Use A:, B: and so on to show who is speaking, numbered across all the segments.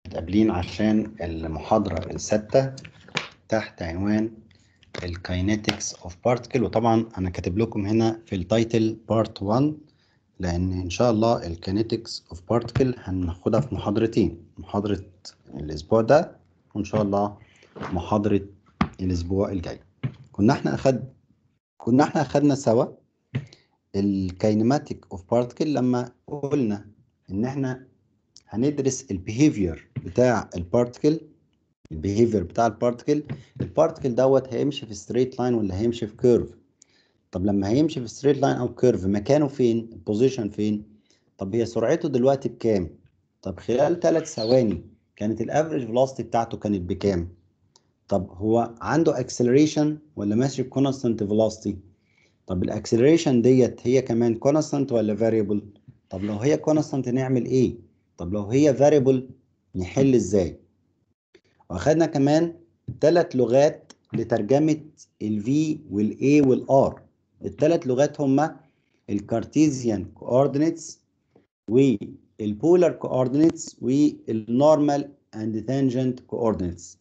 A: متقابلين عشان المحاضرة السادسة تحت عنوان الكاينetics اوف بارتكل وطبعا انا كاتب لكم هنا في التايتل بارت 1 لان ان شاء الله الكاينetics اوف بارتكل هناخدها في محاضرتين محاضرة الاسبوع ده وان شاء الله محاضرة الاسبوع الجاي كنا احنا اخد كنا احنا اخدنا سوا الكاينماتيك اوف بارتكل لما قلنا ان احنا هندرس البيهيفير بتاع البارتكل البيهيفير بتاع البارتكل البارتكل دوت هيمشي في ستريت لاين ولا هيمشي في كيرف طب لما هيمشي في ستريت لاين او كيرف مكانه فين البوزيشن فين طب هي سرعته دلوقتي بكام طب خلال ثلاث ثواني كانت الافريج فيلوسيتي بتاعته كانت بكام طب هو عنده اكسلريشن ولا ماشي بكونستانت فيلوسيتي طب الاكسلريشن ديت هي كمان كونستانت ولا فاريبل طب لو هي كونستانت نعمل ايه طب لو هي فاريبل نحل ازاي واخدنا كمان ثلاث لغات لترجمة ال V وال A وال R الثلاث لغات هما الكارتيزيان كوردينيتس والبولار كوردينيتس والنورمال اند تانجنت كوردينيتس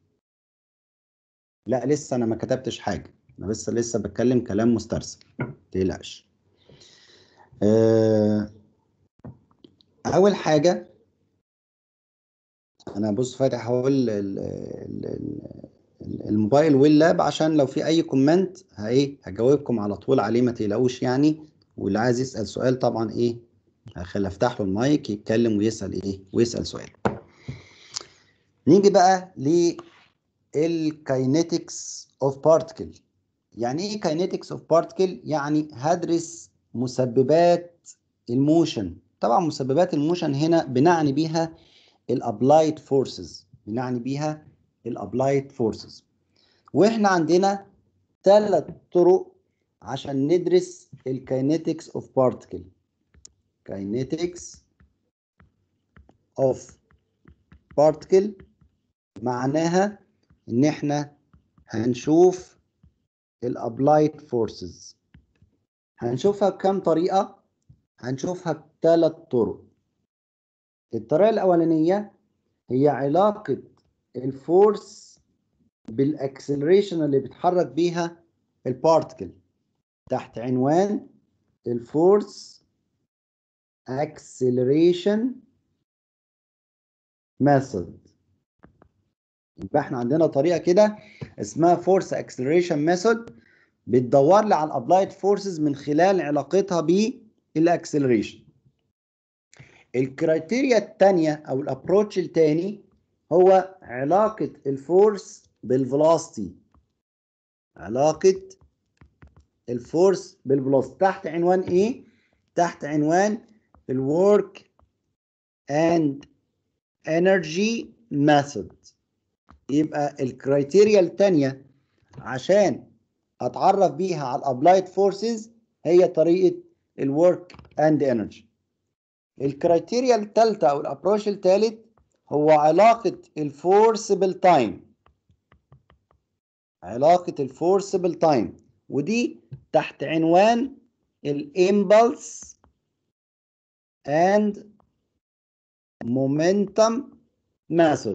A: لا لسه انا ما كتبتش حاجه انا بس لسه بتكلم كلام مسترسل تقلقش أه اول حاجه انا بص فاتح اهو الموبايل واللاب عشان لو في اي كومنت ايه هجاوبكم على طول عليه ما تقلقوش يعني واللي عايز يسال سؤال طبعا ايه هخلي افتح له المايك يتكلم ويسال ايه ويسال سؤال نيجي بقى للكاينetics اوف بارتكل يعني ايه كاينetics اوف بارتكل يعني هدرس مسببات الموشن طبعا مسببات الموشن هنا بنعني بيها الابلايد فورسز بنعني بيها الابلايد فورسز واحنا عندنا ثلاث طرق عشان ندرس الكاينetics اوف بارتكل كاينetics اوف بارتكل معناها ان احنا هنشوف الابلايد فورسز هنشوفها بكام طريقه هنشوفها بثلاث طرق الطريقة الأولانية هي علاقة الفورس بالأكسلريشن اللي بيتحرك بيها البارتكل تحت عنوان الفورس اكسلريشن ميثود يبقى احنا عندنا طريقة كده اسمها فورس اكسلريشن ميثود بتدور لي على الابلايد فورسز من خلال علاقتها بالاكسلريشن الكرايتيريا الثانية أو الأبروتش الثاني هو علاقة الفورس بالفلوسيتي علاقة الفورس بالفلوسيتي تحت عنوان إيه؟ تحت عنوان الورك اند انرجي ميثود يبقى الكرايتيريا الثانية عشان أتعرف بيها على الأبلايد فورسز هي طريقة الورك اند انرجي الكرايتيريا الثالثة أو الأبروش الثالث هو علاقة الفورس بالتايم علاقة الفورس بالتايم ودي تحت عنوان الإمبلس and momentum method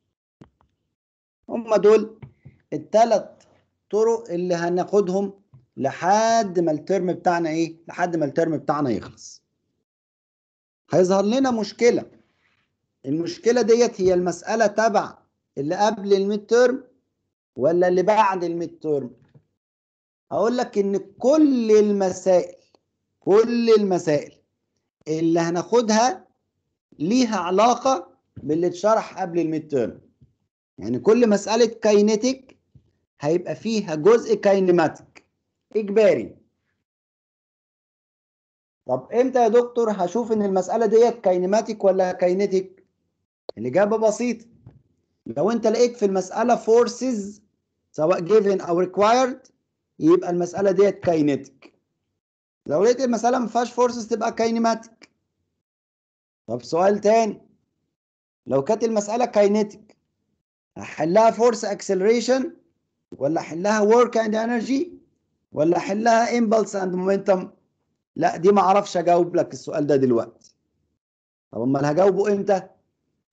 A: هم دول الثلاث طرق اللي هناخدهم لحد ما الترم بتاعنا ايه لحد ما الترم بتاعنا يخلص هيظهر لنا مشكلة المشكلة ديت هي المسألة تبع اللي قبل الميد ترم ولا اللي بعد الميد ترم هقول لك ان كل المسائل كل المسائل اللي هناخدها ليها علاقة باللي اتشرح قبل الميد ترم يعني كل مسألة كاينتيك هيبقى فيها جزء كاينماتيك إجباري طب امتى يا دكتور هشوف ان المساله ديت كاينماتيك ولا كاينيتيك الاجابه بسيطه لو انت لقيت في المساله فورسز سواء جيفن او ريكوايرد يبقى المساله ديت كاينيتيك لو لقيت المساله ما فيهاش فورسز تبقى كاينماتيك طب سؤال تاني لو كانت المساله كاينيتيك هحلها فورس اكسلريشن ولا احلها ورك اند انرجي ولا احلها امبلس اند مومنتم لا دي ما اعرفش اجاوب لك السؤال ده دلوقتي طب امال هجاوبه امتى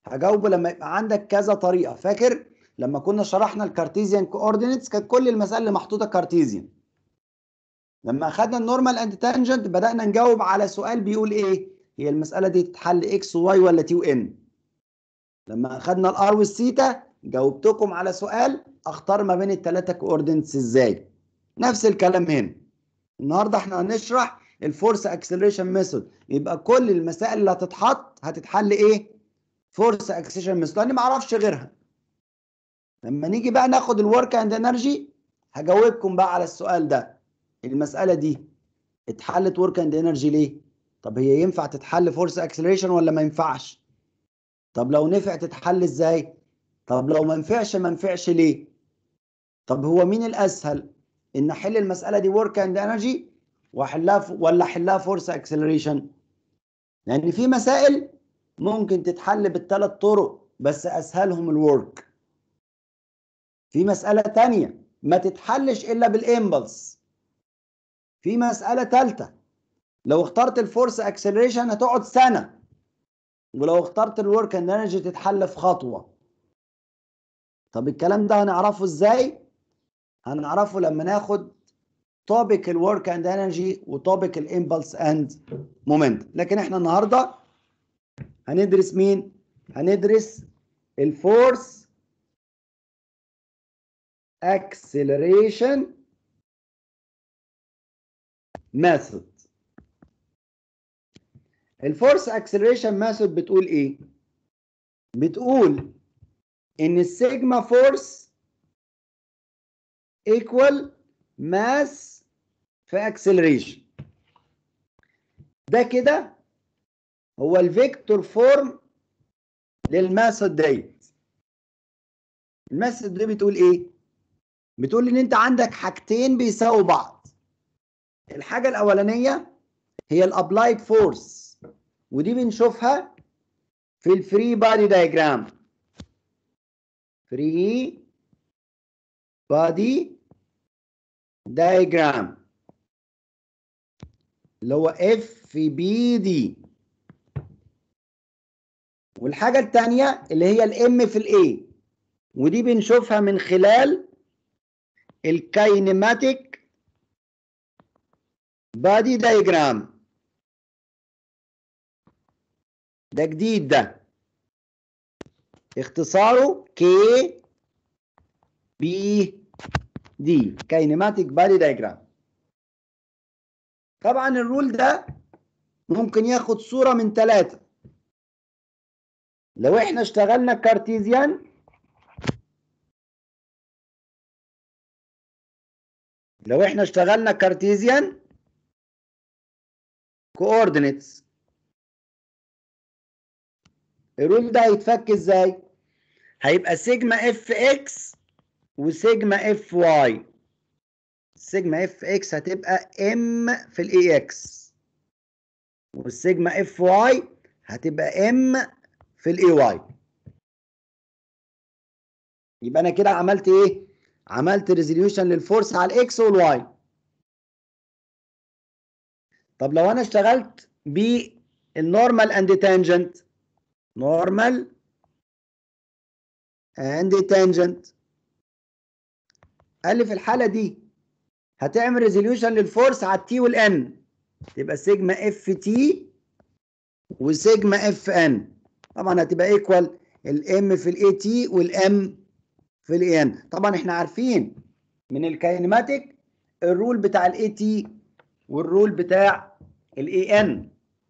A: هجاوبه لما يبقى عندك كذا طريقه فاكر لما كنا شرحنا الكارتيزيان كوردينيتس كانت كل المسائل اللي محطوطه كارتيزيان لما اخدنا النورمال اند تانجنت بدانا نجاوب على سؤال بيقول ايه هي المساله دي تتحل اكس وواي ولا تي وان لما اخدنا الار والثيتا جاوبتكم على سؤال اختار ما بين الثلاثه كوردينتس ازاي نفس الكلام هنا النهارده احنا هنشرح الفورس اكسلريشن ميثود يبقى كل المسائل اللي هتتحط هتتحل ايه فورس اكسلريشن ميثود انا ما اعرفش غيرها لما نيجي بقى ناخد الورك اند انرجي هجاوبكم بقى على السؤال ده المساله دي اتحلت ورك اند انرجي ليه طب هي ينفع تتحل فورس اكسلريشن ولا ما ينفعش طب لو نفع تتحل ازاي طب لو ما نفعش ما نفعش ليه طب هو مين الاسهل ان احل المساله دي ورك اند انرجي واحلها ولا احلها فورس اكسلريشن لان في مسائل ممكن تتحل بالثلاث طرق بس اسهلهم الورك في مساله تانية ما تتحلش الا بالامبلس في مساله ثالثه لو اخترت الفورس اكسلريشن هتقعد سنه ولو اخترت الورك اند انرجي تتحل في خطوه طب الكلام ده هنعرفه ازاي هنعرفه لما ناخد توبيك الورك اند انرجي وتوبيك الامبلس اند مومنت لكن احنا النهارده هندرس مين هندرس الفورس اكسلريشن ميثود الفورس اكسلريشن ميثود بتقول ايه بتقول ان السيجما فورس ايكوال ماس في اكسلريشن ده كده هو الفيكتور فورم للماثود ديت الماثود دي بتقول ايه بتقول ان انت عندك حاجتين بيساووا بعض الحاجه الاولانيه هي الابلايد فورس ودي بنشوفها في الفري بادي دايجرام فري بادي دايجرام اللي هو اف بي دي والحاجة التانية اللي هي الام في الاي ودي بنشوفها من خلال الكاينماتيك بادي دايجرام ده جديد ده اختصاره كي بي دي كاينماتيك بادي دايجرام طبعا الرول ده ممكن ياخد صورة من ثلاثة لو احنا اشتغلنا كارتيزيان لو احنا اشتغلنا كارتيزيان كوردينيتس الرول ده هيتفك ازاي هيبقى سيجما اف اكس وسيجما اف واي سيجما اف اكس هتبقى ام في الاي اكس والسيجما اف واي هتبقى ام في الاي واي يبقى انا كده عملت ايه عملت ريزوليوشن للفورس على الاكس والواي طب لو انا اشتغلت بالنورمال اند تانجنت نورمال اند تانجنت قال لي في الحاله دي هتعمل ريزوليوشن للفورس على التي والان تبقى سيجما اف تي وسيجما اف ان طبعا هتبقى ايكوال الام في الاي تي والام في الاي ان طبعا احنا عارفين من الكاينماتيك الرول بتاع الاي تي والرول بتاع الاي ان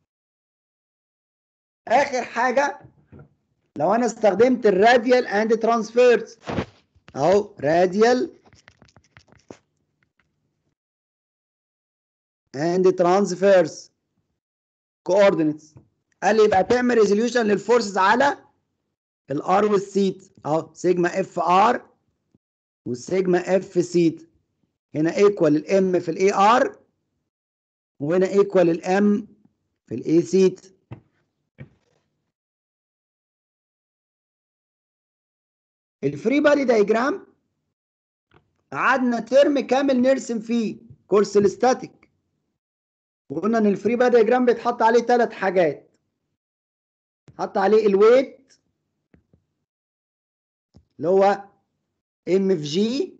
A: اخر حاجه لو انا استخدمت الراديال اند ترانسفيرز اهو راديال and transverse coordinates قال لي يبقى تعمل ريزوليوشن للفورسز على الار والسيت اهو سيجما اف ار والسيجما اف سيت هنا ايكوال الام في الاي ار وهنا ايكوال الام في الاي سيت الفري بادي دايجرام قعدنا ترم كامل نرسم فيه كورس الاستاتيك وقلنا ان الفري بادي دايجرام بيتحط عليه ثلاث حاجات حط عليه الويت اللي هو ام في جي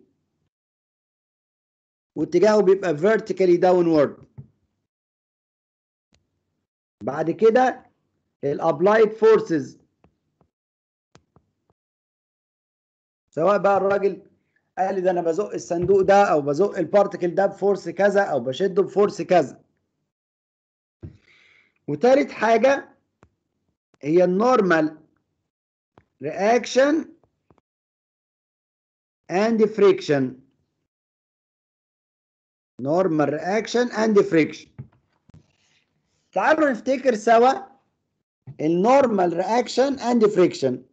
A: واتجاهه بيبقى vertically downward بعد كده الابلايد فورسز سواء بقى الراجل قال لي ده انا بزق الصندوق ده او بزق البارتكل ده بفورس كذا او بشده بفورس كذا وتالت حاجه هي النورمال reaction and friction normal reaction and friction تعالوا نفتكر سوا النورمال رياكشن اند فريكشن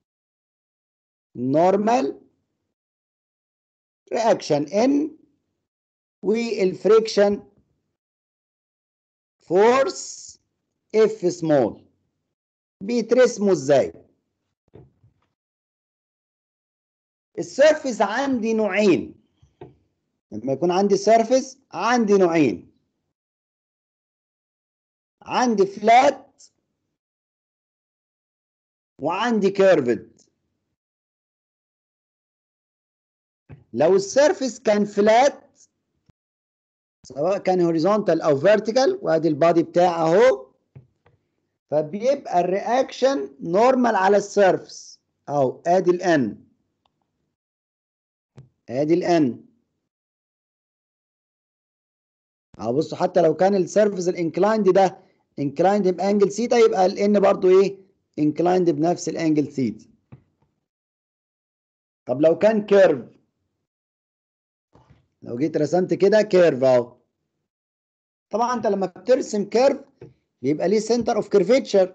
A: نورمال رياكشن ان والفريكشن فورس اف سمول بيترسموا ازاي السيرفيس عندي نوعين لما يكون عندي سيرفيس عندي نوعين عندي فلات وعندي كيرفد لو السيرفيس كان فلات سواء كان هوريزونتال او فيرتيكال وادي البادي بتاعه اهو فبيبقى الرياكشن نورمال على السيرفيس اهو ادي الان ادي الان اهو بصوا حتى لو كان السيرفيس الانكلايند ده انكلايند بانجل سيتا يبقى الان برضو ايه انكلايند بنفس الانجل سيتا طب لو كان كيرف لو جيت رسمت كده كيرف اهو طبعا انت لما بترسم كيرف بيبقى ليه سنتر اوف كيرفيتشر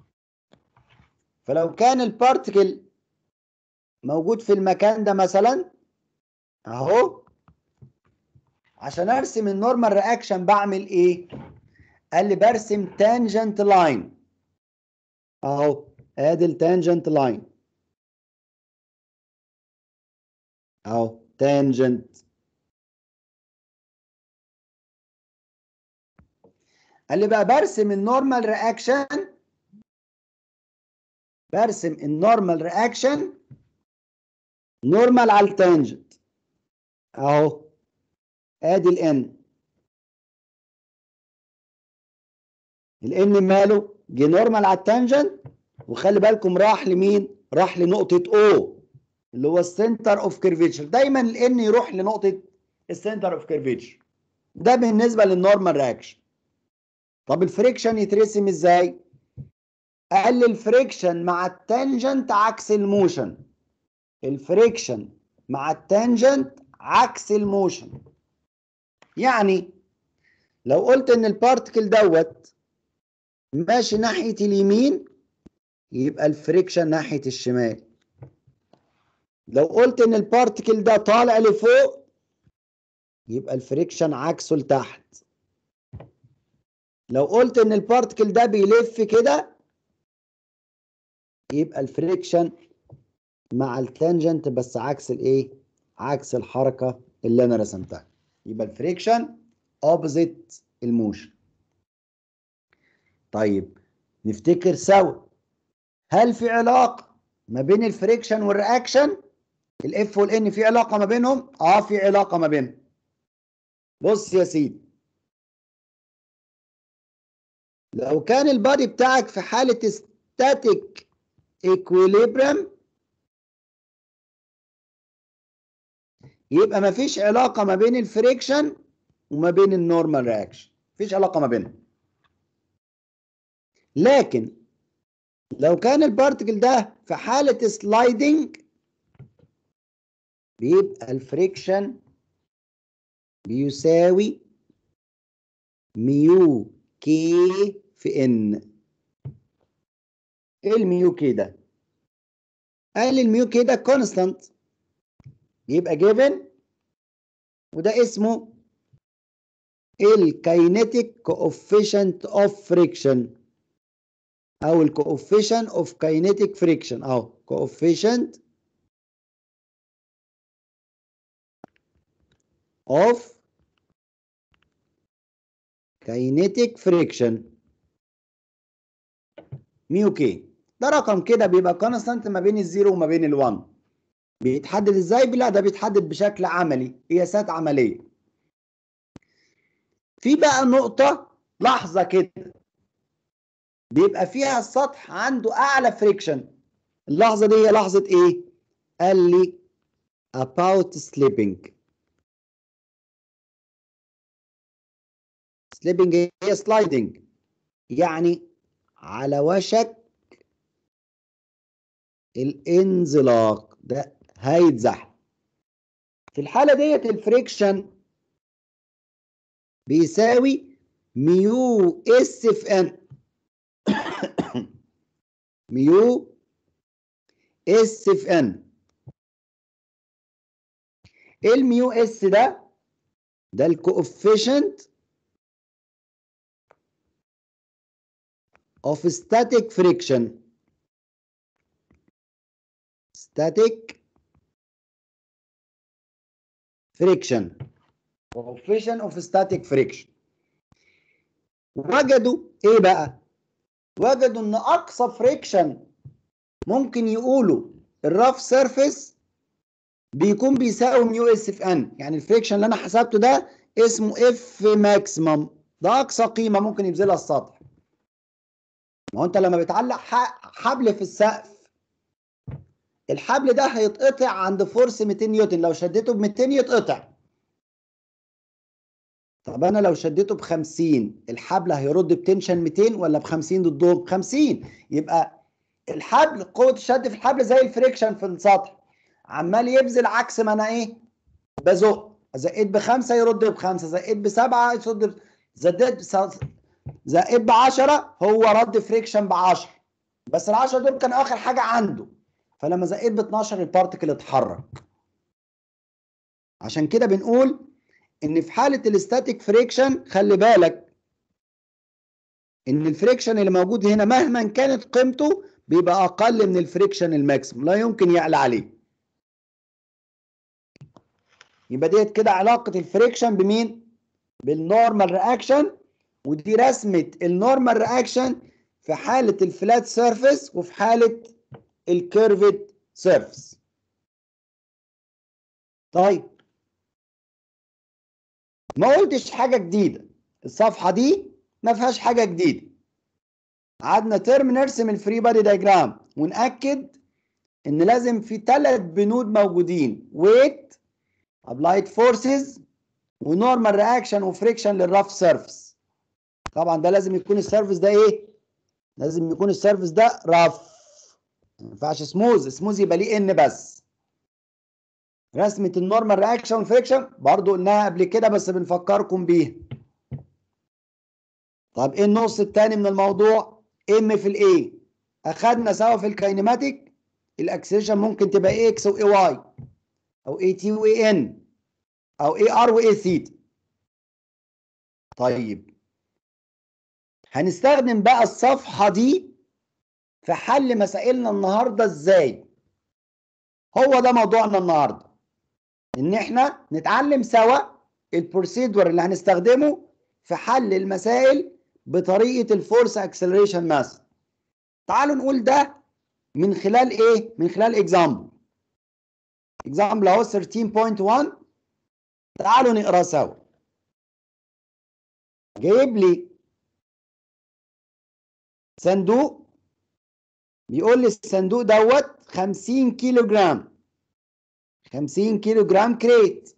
A: فلو كان البارتكل موجود في المكان ده مثلا اهو عشان ارسم النورمال رياكشن بعمل ايه قال لي برسم تانجنت لاين اهو ادي التانجنت لاين اهو تانجنت قال لي بقى برسم النورمال رياكشن برسم النورمال رياكشن نورمال على التانجنت اهو ادي الان الان ماله جه نورمال على التانجنت وخلي بالكم راح لمين راح لنقطه او اللي هو السنتر اوف كيرفيتشر دايما الان يروح لنقطه السنتر اوف كيرفيتشر ده بالنسبه للنورمال رياكشن طب الفريكشن يترسم ازاي قال لي الفريكشن مع التانجنت عكس الموشن الفريكشن مع التانجنت عكس الموشن يعني لو قلت ان البارتكل دوت ماشي ناحية اليمين يبقى الفريكشن ناحية الشمال لو قلت ان البارتكل ده طالع لفوق يبقى الفريكشن عكسه لتحت لو قلت ان البارتكل ده بيلف كده يبقى الفريكشن مع التانجنت بس عكس الايه عكس الحركه اللي انا رسمتها يبقى الفريكشن اوبزيت الموشن طيب نفتكر سوا هل في علاقه ما بين الفريكشن والرياكشن الاف والان في علاقه ما بينهم اه في علاقه ما بينهم بص يا سيدي لو كان البادي بتاعك في حاله static equilibrium يبقى مفيش علاقة ما بين الفريكشن وما بين النورمال رياكشن مفيش علاقة ما بينهم لكن لو كان البارتكل ده في حالة سلايدنج بيبقى الفريكشن بيساوي ميو كي في ان ايه الميو كي ده قال الميو كي ده كونستانت يبقى جيفن وده اسمه الكاينيتيك كوفيشنت اوف فريكشن او الكوفيشن اوف كاينيتيك فريكشن اهو كوفيشنت اوف كاينيتيك فريكشن ميو كي ده رقم كده بيبقى كونستانت ما بين الزيرو وما بين ال1 بيتحدد ازاي لا ده بيتحدد بشكل عملي قياسات عمليه في بقى نقطه لحظه كده بيبقى فيها السطح عنده اعلى فريكشن اللحظه دي هي لحظه ايه قال لي about slipping slipping هي sliding يعني على وشك الانزلاق ده هيتزحلق في الحالة ديت الفريكشن بيساوي ميو اس في ان ميو اس في ان ايه الميو اس ده ده الكوفيشنت of static friction static friction coefficient of static friction وجدوا ايه بقى وجدوا ان اقصى فريكشن ممكن يقولوا الرف سيرفيس بيكون بيساوي ميو اس في ان يعني الفريكشن اللي انا حسبته ده اسمه اف ماكسيمم ده اقصى قيمه ممكن يبذلها السطح ما هو انت لما بتعلق حبل في السقف الحبل ده هيتقطع عند فورس 200 نيوتن لو شديته ب 200 يتقطع طب انا لو شديته ب 50 الحبل هيرد بتنشن 200 ولا ب 50 ضده ب 50 يبقى الحبل قوه الشد في الحبل زي الفريكشن في السطح عمال يبذل عكس ما انا ايه بزق زقيت بخمسه يرد بخمسه زقيت بسبعه يرد زدت زائد ب 10 هو رد فريكشن ب 10 بس ال 10 دول كان اخر حاجه عنده فلما زقيت ب 12 البارتكل اتحرك عشان كده بنقول ان في حاله الاستاتيك فريكشن خلي بالك ان الفريكشن اللي موجود هنا مهما كانت قيمته بيبقى اقل من الفريكشن الماكسيمم لا يمكن يعلى عليه يبقى ديت كده علاقه الفريكشن بمين بالنورمال رياكشن ودي رسمه النورمال رياكشن في حاله الفلات سيرفيس وفي حاله الكيرفد سيرفيس طيب ما قلتش حاجه جديده الصفحه دي ما فيهاش حاجه جديده قعدنا ترم نرسم الفري بادي دايجرام ونأكد ان لازم في ثلاث بنود موجودين ويت ابلايد فورسز ونورمال رياكشن وفريكشن للرف سيرفيس طبعا ده لازم يكون السيرفيس ده ايه لازم يكون السيرفيس ده رف ما ينفعش سموز سموز يبقى ليه ان بس رسمه النورمال رياكشن والفريكشن برضو قلناها قبل كده بس بنفكركم بيها طب ايه النص الثاني من الموضوع ام في الاي اخدنا سوا في الكاينماتيك الاكسلريشن ممكن تبقى اي اكس واي واي او اي تي واي ان او اي ار واي ثيتا طيب هنستخدم بقى الصفحه دي في حل مسائلنا النهارده ازاي هو ده موضوعنا النهارده ان احنا نتعلم سوا البروسيدور اللي هنستخدمه في حل المسائل بطريقه الفورس اكسلريشن ماث تعالوا نقول ده من خلال ايه من خلال اكزامبل اكزامبل اهو 13.1 تعالوا نقرا سوا جايب لي صندوق بيقول لي الصندوق دوت 50 كيلو جرام 50 كيلو جرام كريت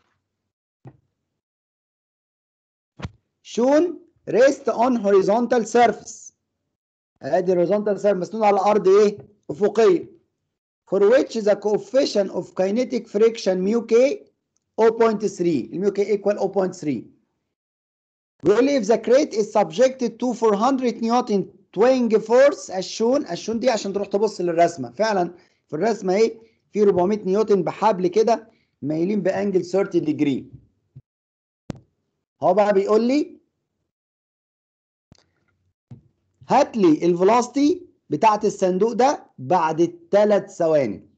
A: شون ريست اون هوريزونتال سيرفيس ادي هوريزونتال سيرفيس مسنود على الارض ايه افقيه for which the coefficient of kinetic friction mu k 0.3 الميو k equal 0.3 بيقول لي if the crate is subjected to 400 newton twinge force as shown as shown دي عشان تروح تبص للرسمه فعلا في الرسمه ايه في 400 نيوتن بحبل كده مايلين بانجل 30 ديجري هو بقى بيقول لي هات لي الفيلوسيتي بتاعت الصندوق ده بعد الثلاث ثواني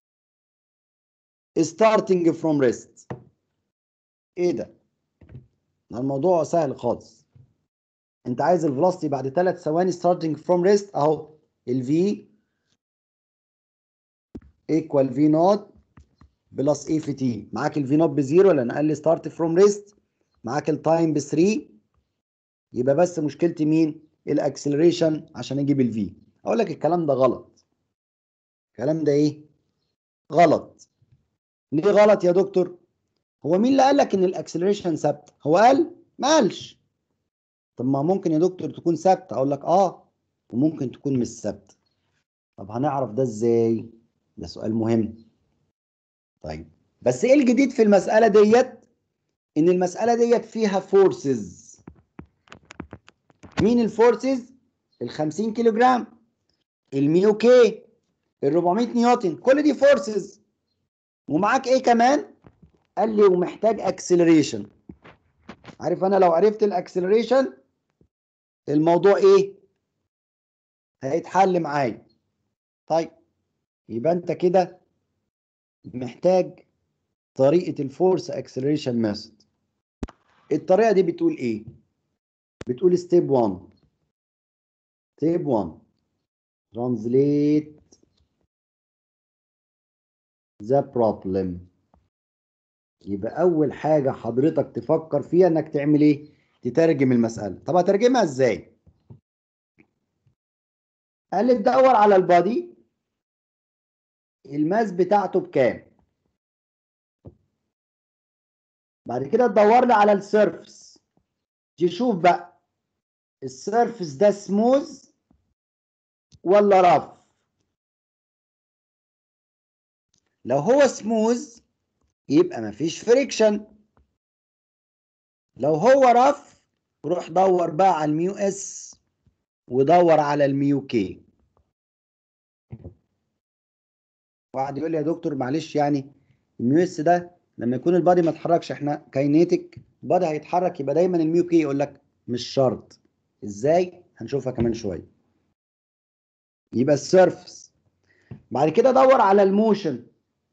A: starting from rest ايه ده الموضوع سهل خالص انت عايز الفيلوسيتي بعد ثلاث ثواني starting from rest اهو الفي equal v naught بلس اي في تي معاك الفي نوت بزيرو لان قال لي ستارت فروم ريست معاك التايم ب 3 يبقى بس مشكلتي مين الاكسلريشن عشان اجيب الفي اقول لك الكلام ده غلط الكلام ده ايه غلط ليه غلط يا دكتور هو مين اللي قال لك ان الاكسلريشن ثابت هو قال ما قالش طب ما ممكن يا دكتور تكون ثابته اقول لك اه وممكن تكون مش ثابته طب هنعرف ده ازاي ده سؤال مهم طيب بس ايه الجديد في المساله ديت ان المساله ديت فيها فورسز مين الفورسز ال 50 كيلو جرام الميو كي ال 400 نيوتن كل دي فورسز ومعاك ايه كمان قال لي ومحتاج اكسلريشن عارف انا لو عرفت الاكسلريشن الموضوع ايه هيتحل معايا طيب يبقى انت كده محتاج طريقه الفورس اكسلريشن ميثود الطريقه دي بتقول ايه بتقول ستيب 1 ستيب 1 translate the problem يبقى اول حاجه حضرتك تفكر فيها انك تعمل ايه تترجم المساله طب هترجمها ازاي قال لي تدور على البادي الماس بتاعته بكام بعد كده تدور لي على السيرفس تشوف بقى السيرفس ده سموز ولا رف لو هو سموز يبقى مفيش فريكشن لو هو رف روح دور بقى على الميو اس ودور على الميو كي واحد يقول لي يا دكتور معلش يعني الميو اس ده لما يكون البادي ما اتحركش احنا كاينيتك البادي هيتحرك يبقى دايما الميو كي يقول لك مش شرط ازاي هنشوفها كمان شويه يبقى السيرفس بعد كده دور على الموشن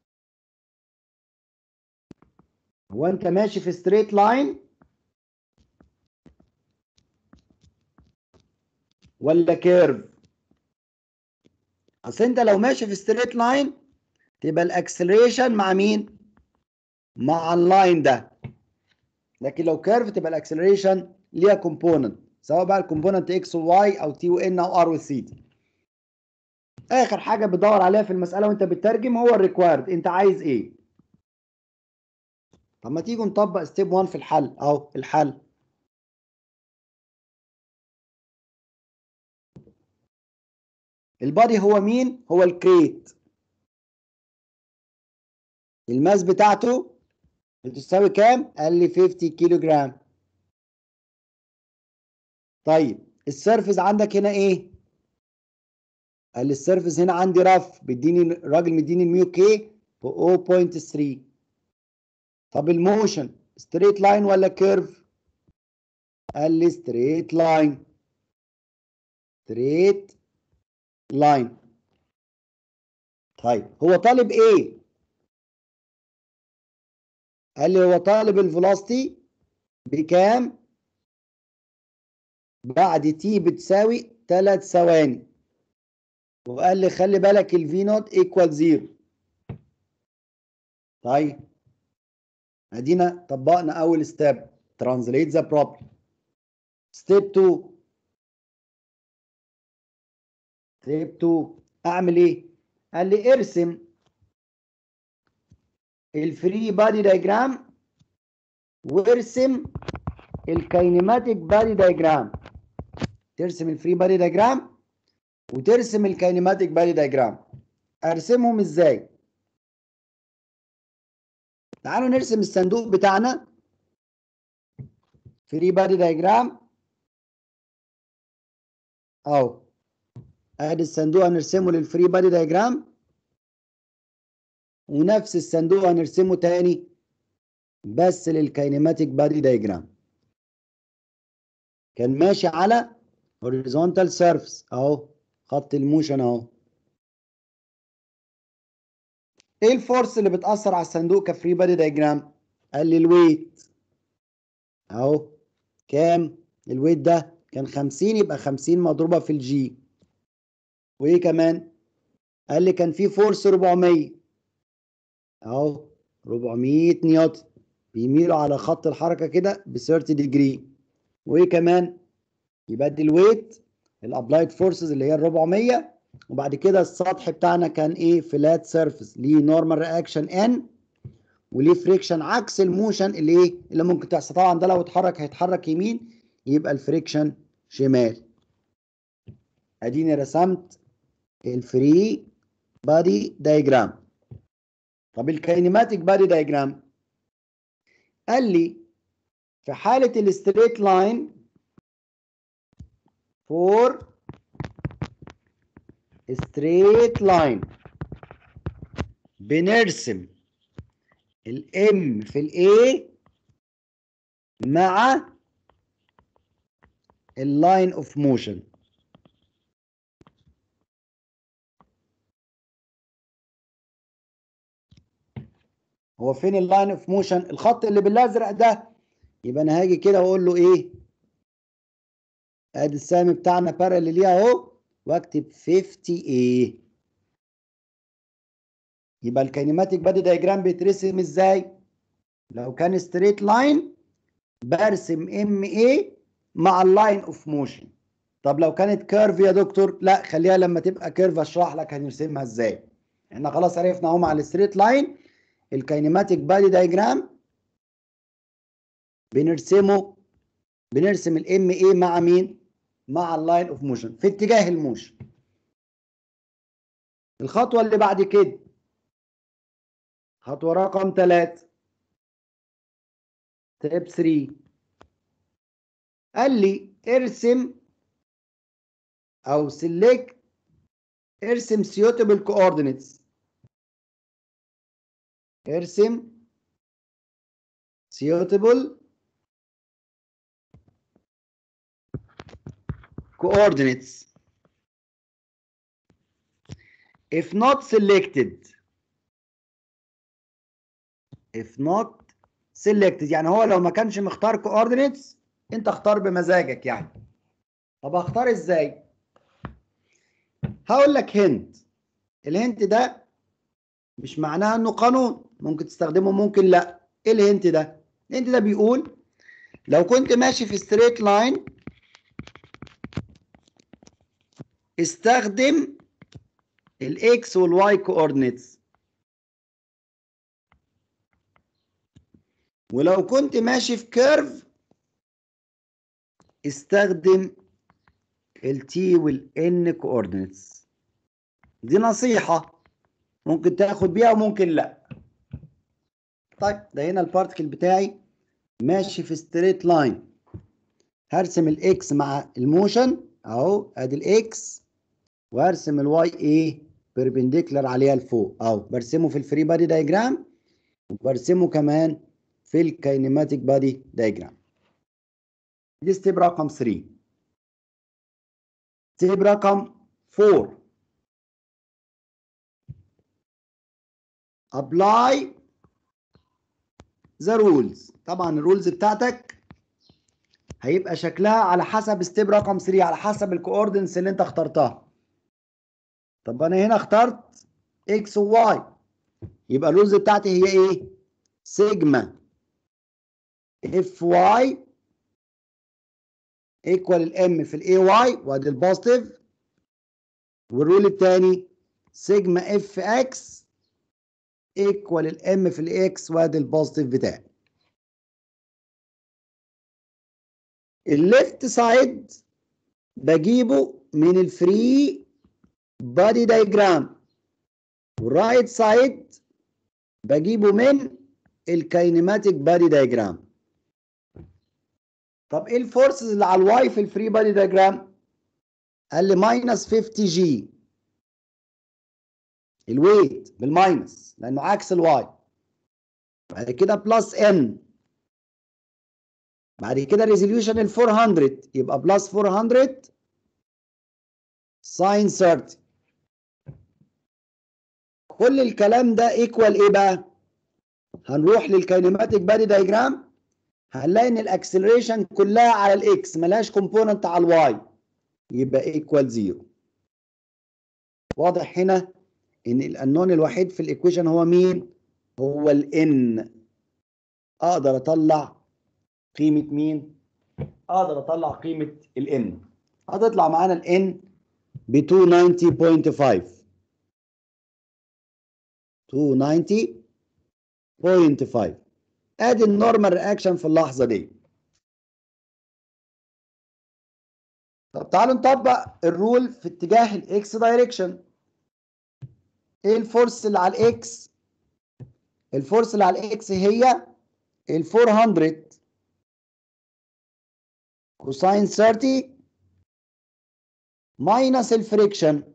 A: هو انت ماشي في ستريت لاين ولا كيرف اصل انت لو ماشي في ستريت لاين تبقى الاكسلريشن مع مين مع اللاين ده لكن لو كيرف تبقى الاكسلريشن ليها كومبوننت سواء بقى الكومبوننت اكس وواي او تي وان او ار وثيتا اخر حاجه بتدور عليها في المساله وانت بتترجم هو الريكوايرد انت عايز ايه طب ما تيجوا نطبق ستيب 1 في الحل اهو الحل البادي هو مين هو الكريت الماس بتاعته بتساوي كام قال لي 50 كيلو جرام طيب السيرفس عندك هنا ايه قال لي السيرفس هنا عندي رف بيديني راجل مديني الميو كي ب 0.3 طب الموشن ستريت لاين ولا كيرف قال لي ستريت لاين ستريت لاين طيب هو طالب ايه قال لي هو طالب الفيلوسيتي بكام بعد تي بتساوي 3 ثواني وقال لي خلي بالك الفي نوت ايكوال زيرو طيب ادينا طبقنا اول ستيب ترانزليت ذا بروبلم ستيب 2 ستيب 2 اعمل ايه قال لي ارسم الفري بادي دايجرام وارسم الكاينماتيك بادي دايجرام ترسم الفري بادي دايجرام وترسم الكاينماتيك بادي دايجرام ارسمهم ازاي تعالوا نرسم الصندوق بتاعنا فري بادي دايجرام اهو ادي الصندوق هنرسمه للفري بادي دايجرام ونفس الصندوق هنرسمه تاني بس للكاينماتيك بادي دايجرام كان ماشي على horizontal surface اهو خط الموشن اهو ايه الفورس اللي بتأثر على الصندوق كفري بادي دايجرام قال لي الويت اهو كام الويت ده كان 50 يبقى 50 مضروبة في الجي وايه كمان قال لي كان في فورس 400 اهو 400 نيوتن بيميلوا على خط الحركه كده ب 30 ديجري وايه كمان يبدل ويت الابلايد فورسز اللي هي ال 400 وبعد كده السطح بتاعنا كان ايه فلات سيرفيس ليه نورمال رياكشن ان وليه فريكشن عكس الموشن اللي ايه اللي ممكن تحصل طبعا ده لو اتحرك هيتحرك يمين يبقى الفريكشن شمال اديني رسمت الفري بادي دايجرام طب الكاينماتيك بادي دايجرام قال لي في حالة الستريت لاين فور ستريت لاين بنرسم الام في الاي مع اللاين اوف موشن هو فين اللاين اوف موشن الخط اللي بالازرق ده يبقى انا هاجي كده واقول له ايه ادي السهم بتاعنا بارل ليه اهو واكتب 50 ايه يبقى الكينيماتيك بادي دايجرام بيترسم ازاي لو كان ستريت لاين برسم ام ايه مع اللاين اوف موشن طب لو كانت كيرف يا دكتور لا خليها لما تبقى كيرف اشرح لك هنرسمها ازاي احنا خلاص عرفنا اهو مع الستريت لاين الكاينماتيك بادي دايجرام بنرسمه بنرسم الام اي مع مين مع اللاين اوف موشن في اتجاه الموشن الخطوه اللي بعد كده خطوه رقم 3 ستيب 3 قال لي ارسم او سيلكت ارسم suitable coordinates ارسم suitable coordinates if not selected if not selected يعني هو لو ما كانش مختار coordinates انت اختار بمزاجك يعني طب اختار ازاي هقول لك هنت الهنت ده مش معناه انه قانون ممكن تستخدمه ممكن لا ايه الهنت ده الهنت ده بيقول لو كنت ماشي في ستريت لاين استخدم الاكس والواي كوردينيتس ولو كنت ماشي في كيرف استخدم التي والان كوردينيتس دي نصيحة ممكن تاخد بيها وممكن لا طيب ده هنا البارتكل بتاعي ماشي في ستريت لاين هرسم الاكس مع الموشن اهو ادي الاكس وارسم الواي ايه بيربنديكولار عليها لفوق اهو برسمه في الفري بادي دايجرام وبرسمه كمان في الكاينماتيك بادي دايجرام دي ستيب رقم 3 ستيب رقم 4 apply the rules طبعا الرولز بتاعتك هيبقى شكلها على حسب ستيب رقم 3 على حسب الكوردينس اللي انت اخترتها طب انا هنا اخترت اكس وواي يبقى الرولز بتاعتي هي ايه سيجما اف واي ايكوال الام في الاي واي وادي البوزيتيف والرول الثاني سيجما اف اكس ايكوال الام في الاكس وادي البوزيتيف بتاعي الليفت سايد بجيبه من الفري بادي دايجرام والرايت سايد بجيبه من الكاينماتيك بادي دايجرام طب ايه الفورسز اللي على الواي في الفري بادي دايجرام قال لي ماينس 50 جي الويت بالماينس لانه عكس الواي بعد كده بلس ان بعد كده ريزوليوشن ال 400 يبقى بلس 400 ساين 30 كل الكلام ده ايكوال ايه بقى هنروح للكاينماتيك بادي دايجرام هنلاقي ان الاكسلريشن كلها على الاكس ملهاش كومبوننت على الواي يبقى ايكوال زيرو واضح هنا ان الانون الوحيد في الايكويشن هو مين هو الان اقدر اطلع قيمه مين اقدر اطلع قيمه الان هتطلع معانا الان ب 290.5 290.5 ادي النورمال رياكشن في اللحظه دي طب تعالوا نطبق الرول في اتجاه الاكس دايركشن ايه الفورس اللي على الاكس الفورس اللي على الاكس هي ال 400 كوساين 30 ماينس الفريكشن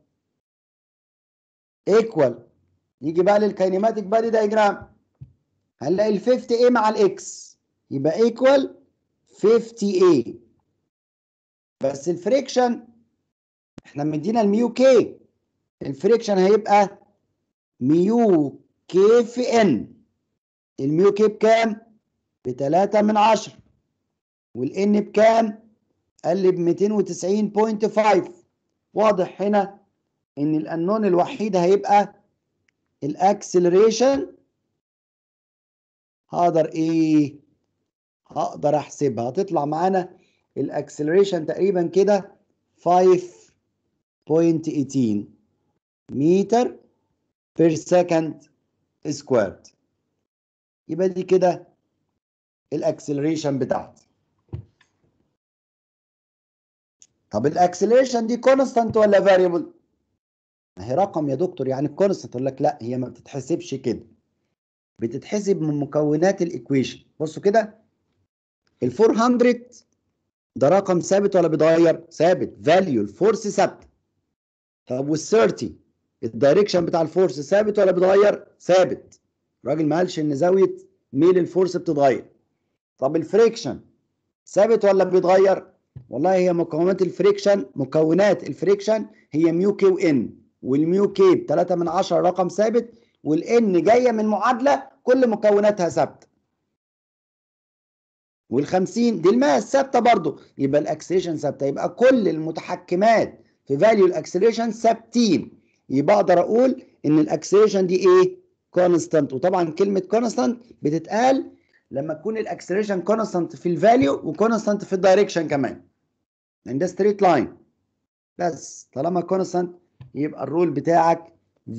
A: ايكوال نيجي بقى للكاينيماتيك بادي دايجرام هنلاقي ال 50 a مع الاكس يبقى ايكوال 50 a بس الفريكشن احنا مدينا الميو كي الفريكشن هيبقى ميو كي في ان الميو كي بكام؟ ب 3 من 10 والان بكام؟ قال لي ب 290.5 واضح هنا ان الانون الوحيد هيبقى الاكسلريشن هقدر ايه؟ هقدر احسبها هتطلع معانا الاكسلريشن تقريبا كده 5.18 متر بير سكند سكويرد يبقى دي كده الاكسلريشن بتاعتي طب الاكسلريشن دي كونستانت ولا فاريبل ما هي رقم يا دكتور يعني كونستانت اقول لك لا هي ما بتتحسبش كده بتتحسب من مكونات الايكويشن بصوا كده ال 400 ده رقم ثابت ولا بيتغير ثابت فاليو الفورس ثابته طب وال 30 الدايركشن بتاع الفورس ثابت ولا بيتغير ثابت الراجل ما قالش ان زاويه ميل الفورس بتتغير طب الفريكشن ثابت ولا بيتغير والله هي مكونات الفريكشن مكونات الفريكشن هي ميو كي وان والميو كي ب 3 من 10 رقم ثابت والان جايه من معادله كل مكوناتها ثابته وال50 دي الماس ثابته برضه يبقى الاكسلريشن ثابته يبقى كل المتحكمات في فاليو الاكسلريشن ثابتين يبقى اقدر اقول ان الاكسلريشن دي ايه كونستانت وطبعا كلمه كونستانت بتتقال لما تكون الاكسلريشن كونستانت في الفاليو وكونستانت في الدايركشن كمان لان ده ستريت لاين بس طالما كونستانت يبقى الرول بتاعك v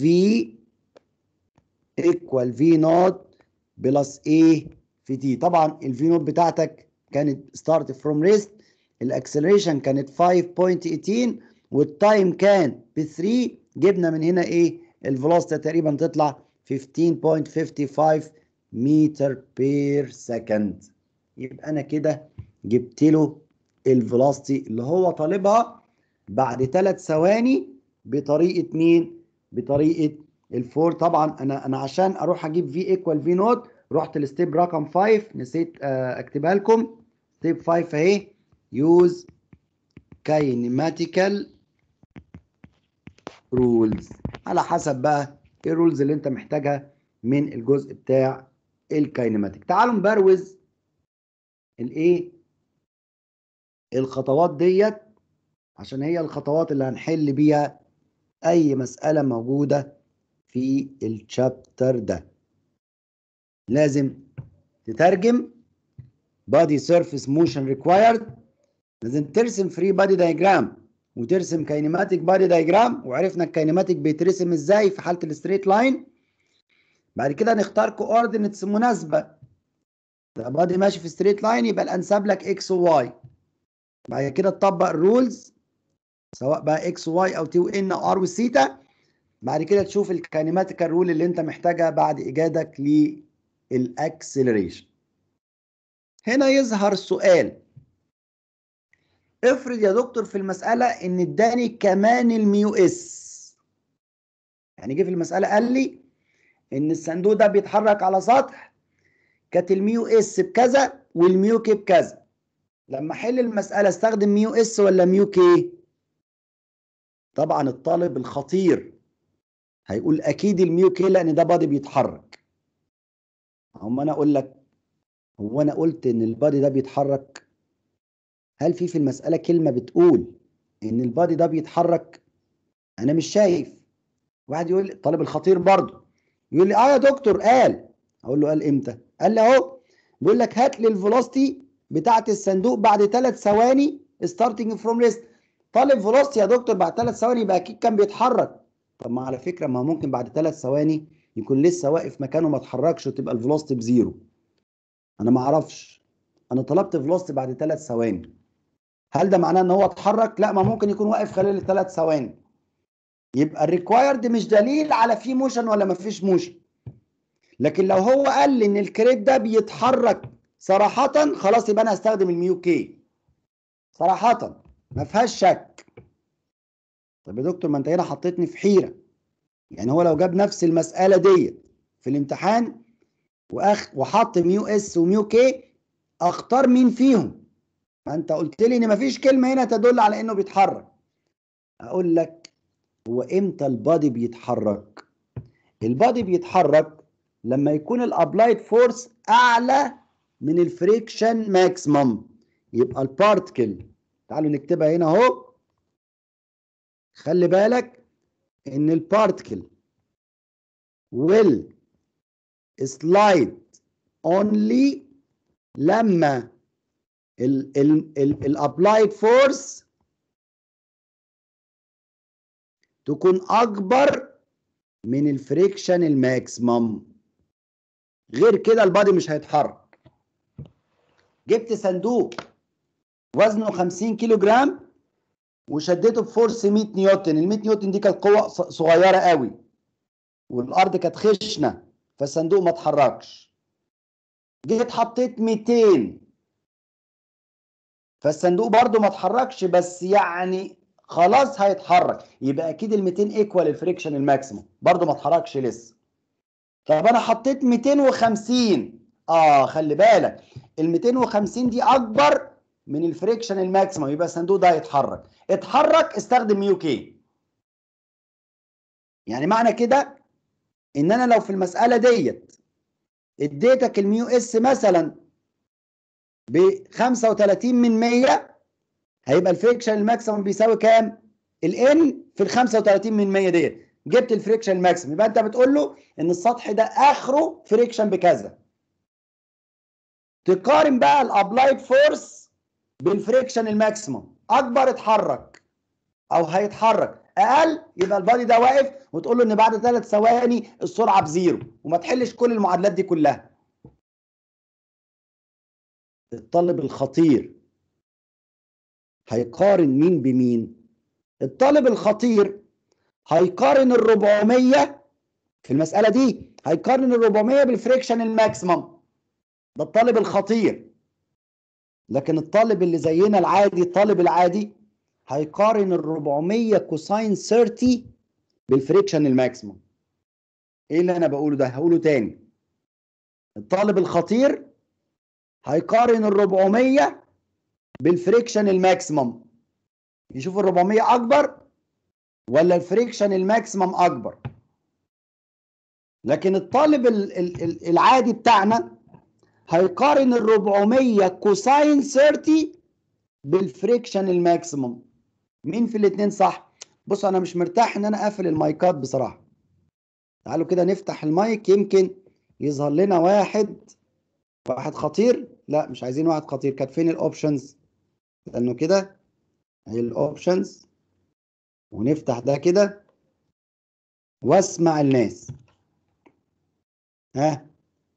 A: ايكوال في نوت بلس a في t طبعا الفي نوت بتاعتك كانت ستارت فروم ريست الاكسلريشن كانت 5.18 والتايم كان ب 3 جبنا من هنا ايه الفيلوسيتي تقريبا تطلع 15.55 متر بير سكند يبقى انا كده جبت له الفيلوسيتي اللي هو طالبها بعد ثلاث ثواني بطريقه مين بطريقه الفور طبعا انا انا عشان اروح اجيب في ايكوال في نوت رحت لستيب رقم 5 نسيت اكتبها لكم ستيب 5 اهي يوز كاينماتيكال رولز على حسب بقى ايه الرولز اللي انت محتاجها من الجزء بتاع الكاينماتيك تعالوا نبروز الايه الخطوات ديت عشان هي الخطوات اللي هنحل بيها اي مسألة موجودة في الشابتر ده لازم تترجم body surface motion required لازم ترسم free body diagram وترسم كاينماتيك بادي دايجرام وعرفنا الكاينماتيك بيترسم ازاي في حاله الستريت لاين بعد كده نختار كوردينتس مناسبه ده بادي ماشي في ستريت لاين يبقى الانسب لك اكس وواي بعد كده تطبق الرولز سواء بقى اكس وواي او تي وان او ار وثيتا بعد كده تشوف الكاينماتيكال رول اللي انت محتاجها بعد ايجادك للاكسلريشن هنا يظهر سؤال افرض يا دكتور في المسألة إن اداني كمان الميو اس يعني جه في المسألة قال لي إن الصندوق ده بيتحرك على سطح كانت الميو اس بكذا والميو كي بكذا لما أحل المسألة استخدم ميو اس ولا ميو كي طبعا الطالب الخطير هيقول أكيد الميو كي لأن ده بادي بيتحرك هم أنا أقول لك هو أنا قلت إن البادي ده بيتحرك هل في في المسألة كلمة بتقول إن البادي ده بيتحرك؟ أنا مش شايف. واحد يقول طالب الخطير برضه يقول لي آه يا دكتور قال اقول له قال امتى قال لي اهو بيقول لك هات لي الفيلوسيتي بتاعه الصندوق بعد ثلاث ثواني ستارتنج فروم ريست طالب فيلوسيتي يا دكتور بعد ثلاث ثواني يبقى اكيد كان بيتحرك طب ما على فكره ما ممكن بعد ثلاث ثواني يكون لسه واقف مكانه ما اتحركش وتبقى الفيلوسيتي بزيرو انا ما اعرفش انا طلبت فيلوسيتي بعد ثلاث ثواني هل ده معناه ان هو اتحرك لا ما ممكن يكون واقف خلال الثلاث ثواني يبقى الريكوايرد مش دليل على في موشن ولا ما فيش موشن لكن لو هو قال لي ان الكريت ده بيتحرك صراحة خلاص يبقى انا هستخدم الميو كي صراحة ما فيهاش شك طب يا دكتور ما انت هنا حطيتني في حيرة يعني هو لو جاب نفس المسألة ديت في الامتحان واخ وحط ميو اس وميو كي اختار مين فيهم ما انت قلت لي ان مفيش كلمه هنا تدل على انه بيتحرك اقول لك هو امتى البادي بيتحرك البادي بيتحرك لما يكون الابلايد فورس اعلى من الفريكشن ماكسيمم يبقى البارتكل تعالوا نكتبها هنا اهو خلي بالك ان البارتكل will slide only لما الابلايد فورس تكون اكبر من الفريكشن الماكسيمم غير كده البادي مش هيتحرك جبت صندوق وزنه 50 كيلو جرام وشدته بفورس 100 نيوتن ال 100 نيوتن دي كانت قوه صغيره قوي والارض كانت خشنه فالصندوق ما اتحركش جيت حطيت 200 فالصندوق برده ما اتحركش بس يعني خلاص هيتحرك يبقى اكيد ال 200 ايكوال الفريكشن الماكسيموم برده ما اتحركش لسه طب انا حطيت 250 اه خلي بالك ال 250 دي اكبر من الفريكشن الماكسيموم يبقى الصندوق ده هيتحرك اتحرك استخدم يو كي يعني معنى كده ان انا لو في المساله ديت اديتك الميو اس مثلا ب 35 من 100 هيبقى الفريكشن الماكسيمم بيساوي كام؟ الان في ال 35 من 100 ديت جبت الفريكشن الماكسيمم يبقى انت بتقول له ان السطح ده اخره فريكشن بكذا تقارن بقى الابلايد فورس بالفريكشن الماكسيمم اكبر اتحرك او هيتحرك اقل يبقى البادي ده واقف وتقول له ان بعد ثلاث ثواني السرعه بزيرو وما تحلش كل المعادلات دي كلها الطالب الخطير هيقارن مين بمين الطالب الخطير هيقارن ال 400 في المسألة دي هيقارن ال 400 بالفريكشن الماكسيمم ده الطالب الخطير لكن الطالب اللي زينا العادي الطالب العادي هيقارن ال 400 كوساين 30 بالفريكشن الماكسيمم ايه اللي انا بقوله ده هقوله تاني الطالب الخطير هيقارن ال 400 بالفريكشن الماكسيمم يشوف ال 400 اكبر ولا الفريكشن الماكسيمم اكبر لكن الطالب العادي بتاعنا هيقارن ال 400 كوساين 30 بالفريكشن الماكسيمم مين في الاثنين صح بص انا مش مرتاح ان انا اقفل المايكات بصراحه تعالوا كده نفتح المايك يمكن يظهر لنا واحد واحد خطير لا مش عايزين واحد خطير كانت فين الاوبشنز لانه كده اهي الاوبشنز ونفتح ده كده واسمع الناس ها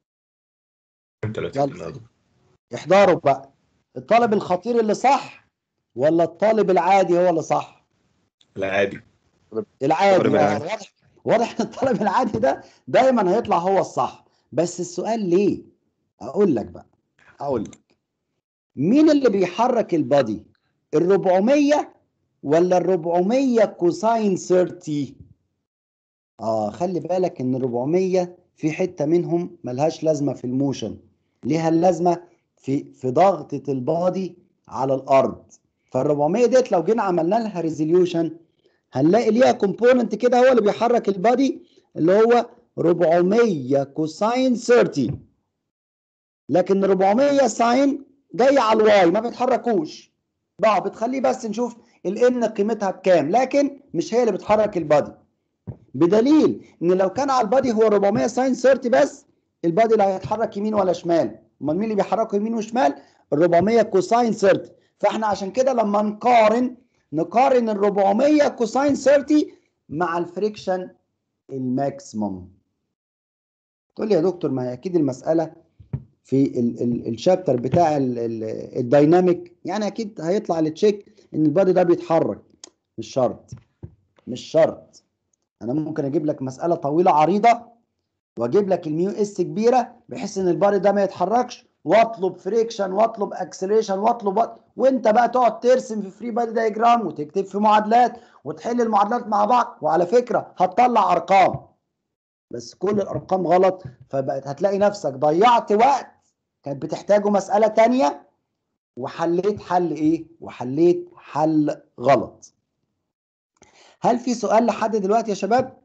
A: يلا احضروا بقى الطالب الخطير اللي صح ولا الطالب العادي هو اللي صح
B: العادي
A: العادي واضح واضح ان الطالب العادي ده دايما هيطلع هو الصح بس السؤال ليه اقول لك بقى اقول لك مين اللي بيحرك البادي ال 400 ولا ال 400 كوساين 30 اه خلي بالك ان ال 400 في حته منهم ملهاش لازمه في الموشن ليها اللازمه في في ضغطه البادي على الارض فال 400 ديت لو جينا عملنا لها ريزوليوشن هنلاقي ليها كومبوننت كده هو اللي بيحرك البادي اللي هو 400 كوساين 30 لكن 400 ساين جاي على الواي ما بتحركوش بقى بتخليه بس نشوف الان قيمتها بكام لكن مش هي اللي بتحرك البادي بدليل ان لو كان على البادي هو 400 ساين 30 بس البادي اللي هيتحرك يمين ولا شمال امال مين اللي بيحركه يمين وشمال ال 400 كوساين 30 فاحنا عشان كده لما نقارن نقارن ال 400 كوساين 30 مع الفريكشن الماكسيموم تقول لي يا دكتور ما هي اكيد المساله في الشابتر بتاع الدايناميك يعني اكيد هيطلع التشيك ان البادي ده بيتحرك مش شرط مش شرط انا ممكن اجيب لك مساله طويله عريضه واجيب لك الميو اس كبيره بحيث ان البادي ده ما يتحركش واطلب فريكشن واطلب اكسلريشن واطلب وط... وانت بقى تقعد ترسم في فري بادي دايجرام وتكتب في معادلات وتحل المعادلات مع بعض وعلى فكره هتطلع ارقام بس كل الارقام غلط فبقت هتلاقي نفسك ضيعت وقت كانت بتحتاجه مساله تانية وحليت حل ايه وحليت حل غلط هل في سؤال لحد دلوقتي يا شباب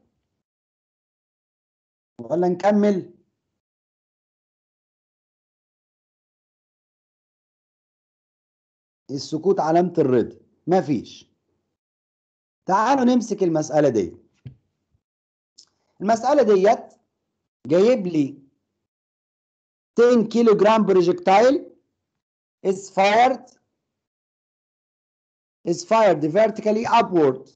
A: ولا نكمل السكوت علامة الرضا مفيش تعالوا نمسك المسألة دي المسألة ديت جايب لي 10 كيلو جرام بروجكتايل is fired is fired vertically upward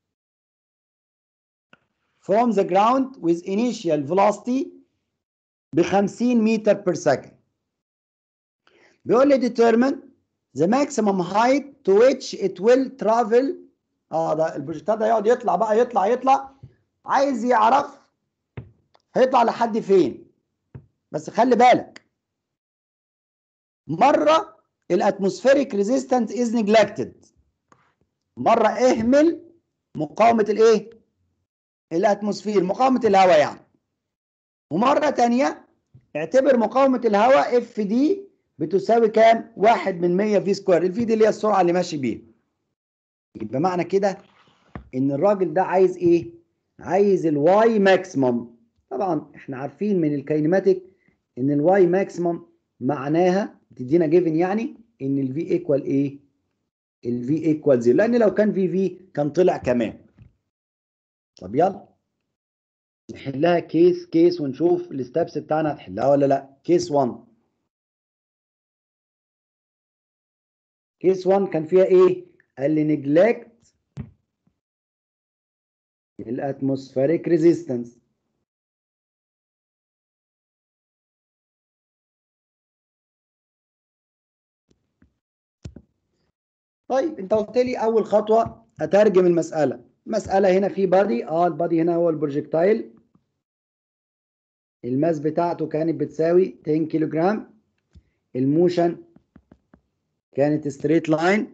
A: from the ground with initial velocity ب 50 متر per second بيقول لي determine the maximum height to which it will travel اه ده البروجكتايل ده يقعد يطلع بقى يطلع يطلع عايز يعرف هيطلع لحد فين بس خلي بالك مره الاتموسفيريك ريزيستنس از نيجلكتد مره اهمل مقاومه الايه الاتموسفير مقاومه الهواء يعني ومره ثانيه اعتبر مقاومه الهواء اف دي بتساوي كام 1 من 100 في سكوير الفي دي اللي هي السرعه اللي ماشي بيها يبقى معنى كده ان الراجل ده عايز ايه عايز الواي ماكسيمم طبعا احنا عارفين من الكاينماتيك ان الواي ماكسيمم معناها بتدينا جيفن يعني ان الفي ايكوال ايه الفي ايكوال زيرو لان لو كان في في كان طلع كمان طب يلا نحلها كيس كيس ونشوف الستبس بتاعنا هتحلها ولا لا كيس 1 كيس 1 كان فيها ايه قال لي نجلكت الاتموسفيريك ريزيستنس طيب انت قلت لي اول خطوه اترجم المساله مساله هنا في بادي اه البادي هنا هو البروجكتايل الماس بتاعته كانت بتساوي 10 كيلو جرام الموشن كانت ستريت لاين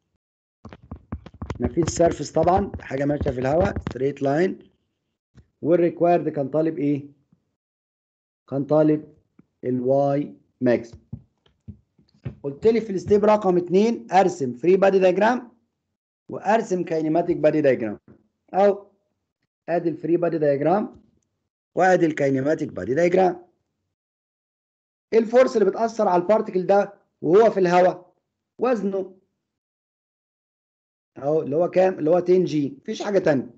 A: مفيش سيرفس طبعا حاجه ماشيه في الهواء ستريت لاين والريكوايرد كان طالب ايه كان طالب الواي ماكس قلت لي في الستيب رقم 2 ارسم فري بادي دايجرام وارسم كاينماتيك بادي دايجرام او ادي الفري بادي دايجرام وادي الكاينماتيك بادي دايجرام ايه الفورس اللي بتاثر على البارتكل ده وهو في الهواء وزنه اهو اللي هو كام اللي هو 10 جي مفيش حاجه ثانيه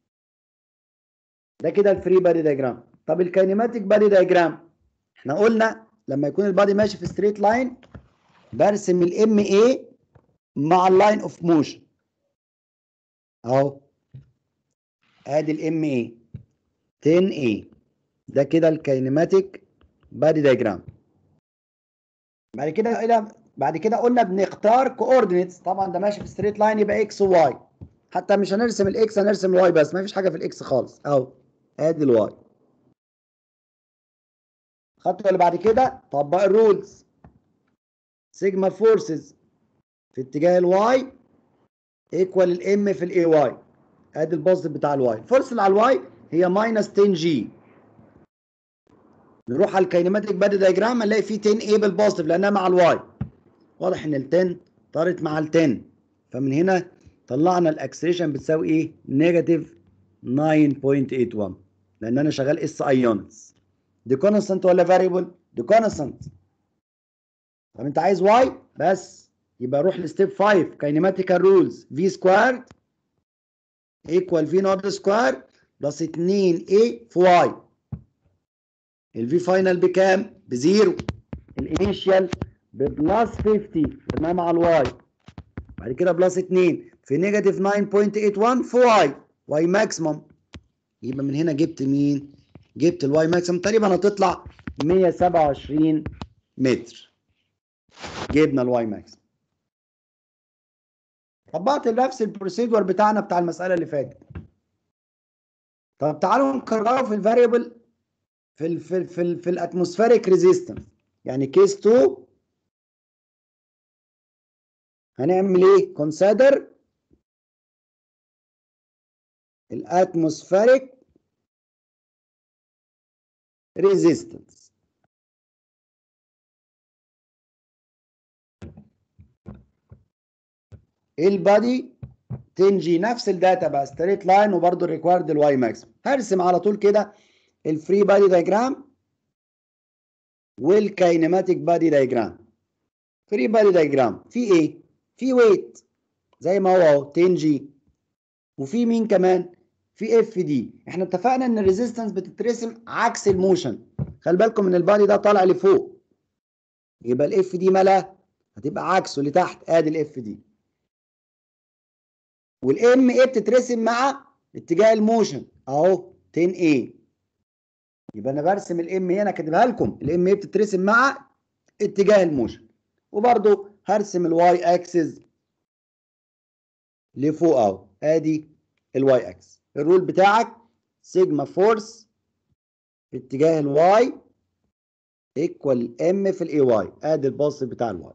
A: ده كده الفري بادي دايجرام طب الكاينماتيك بادي دايجرام احنا قلنا لما يكون البادي ماشي في ستريت لاين برسم الام اي مع اللاين اوف موشن اهو ادي الام اي 10 اي ده كده الكاينماتيك بادي دايجرام بعد كده الى بعد كده قلنا بنختار كوردينيتس طبعا ده ماشي في ستريت لاين يبقى اكس وواي حتى مش هنرسم الاكس هنرسم الواي بس ما فيش حاجه في الاكس خالص اهو ادي الواي الخطوه اللي بعد كده طبق الرولز سيجما فورسز في اتجاه الواي ايكوال الام في الاي واي ادي البوزيتيف بتاع الواي الفورس اللي على الواي هي ماينس 10 جي نروح على الكاينماتيك بادي دايجرام هنلاقي فيه 10 اي بالبوزيتيف لانها مع الواي واضح ان ال 10 طارت مع ال 10 فمن هنا طلعنا الاكسلريشن بتساوي ايه؟ نيجاتيف 9.81 لان انا شغال اس ايونز دي كونستنت ولا فاريبل؟ دي كونستنت طب انت عايز واي بس يبقى روح لستيب 5 كاينماتيكال رولز في سكوير ايكوال في نوت سكوير بلس 2 اي في واي الفي فاينل بكام بزيرو الانيشال ببلس 50 خدناها مع الواي بعد كده بلس 2 في نيجاتيف 9.81 في واي واي ماكسيمم يبقى من هنا جبت مين جبت الواي ماكسيمم تقريبا هتطلع 127 متر جبنا الواي ماكسيمم طبقت نفس البروسيدور بتاعنا بتاع المساله اللي فاتت طب تعالوا نكرره في الفاريبل في ال في ال في, ال في الاتموسفيريك ريزيستنس يعني كيس 2 هنعمل ايه كونسيدر الاتموسفيريك ريزيستنس البادي تنجي نفس الداتا بقى ستريت لاين وبرده الريكوايرد الواي ماكس هرسم على طول كده الفري بادي دايجرام والكاينماتيك بادي دايجرام فري بادي دايجرام في ايه في ويت زي ما هو اهو 10 جي وفي مين كمان في اف دي احنا اتفقنا ان الريزيستنس بتترسم عكس الموشن خلي بالكم ان البادي ده طالع لفوق يبقى الاف دي مالها هتبقى عكسه لتحت ادي الاف دي والام ايه بتترسم مع اتجاه الموشن اهو 10 a يبقى انا برسم الام هنا كاتبها لكم الام ايه بتترسم مع اتجاه الموشن وبرده هرسم الواي اكسس لفوق اهو ادي الواي اكسس الرول بتاعك سيجما فورس في اتجاه الواي ايكوال ام في الاي واي ادي الباص بتاع الواي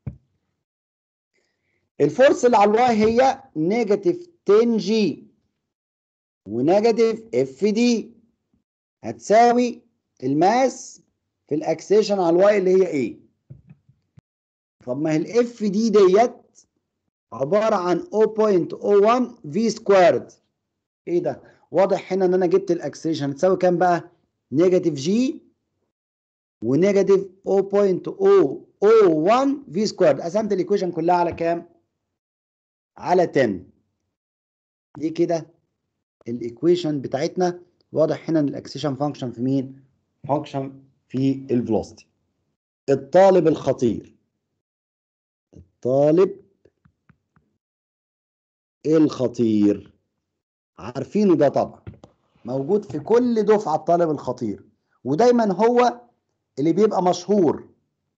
A: الفورس اللي على الواي هي نيجاتيف 10 جي ونيجاتيف اف دي هتساوي الماس في الاكسيشن على الواي اللي هي ايه طب ما هي الاف دي ديت عباره عن 0.01 في سكويرد ايه ده واضح هنا ان انا جبت الاكسيشن هتساوي كام بقى نيجاتيف جي ونيجاتيف 0.001 في سكويرد قسمت الايكويشن كلها على كام على 10 دي كده الايكويشن بتاعتنا واضح هنا ان الاكسيشن فانكشن في مين فانكشن في الفلوسيتي الطالب الخطير الطالب الخطير عارفينه ده طبعا موجود في كل دفعه الطالب الخطير ودايما هو اللي بيبقى مشهور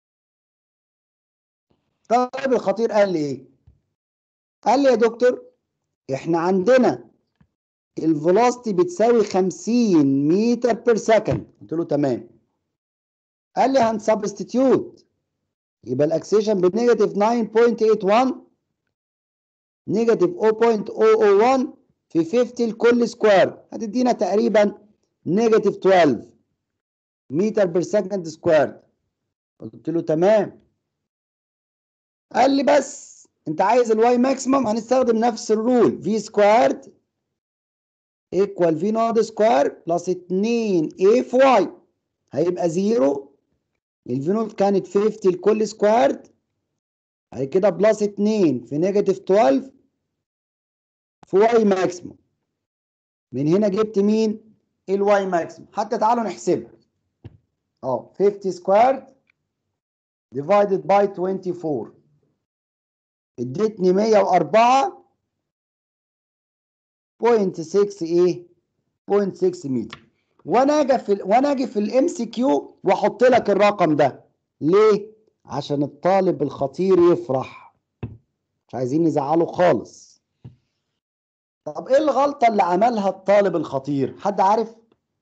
A: الطالب الخطير قال لي ايه قال لي يا دكتور احنا عندنا الفيلوسيتي بتساوي 50 متر بير سكند قلت له تمام قال لي هنسبستيتيوت يبقى الاكسيشن بنيجاتيف 9.81 نيجاتيف 0.001 في 50 لكل سكوير هتدينا تقريبا نيجاتيف 12 متر بير سكند سكوير قلت له تمام قال لي بس انت عايز الواي ماكسيمم هنستخدم نفس الرول في سكويرد ايكوال في نود سكوير بلس 2 اي في واي هيبقى زيرو الفي نود كانت 50 لكل سكويرد بعد كده بلس 2 في نيجاتيف 12 في واي ماكسيمم من هنا جبت مين الواي ماكسيمم حتى تعالوا نحسبها اه 50 سكويرد divided by 24 ادتني 104 بوينت 6 ايه؟ بوينت 6 متر وانا اجي في ال... وانا اجي في الام سي كيو واحط لك الرقم ده ليه؟ عشان الطالب الخطير يفرح مش عايزين نزعله خالص طب ايه الغلطه اللي عملها الطالب الخطير؟ حد عارف؟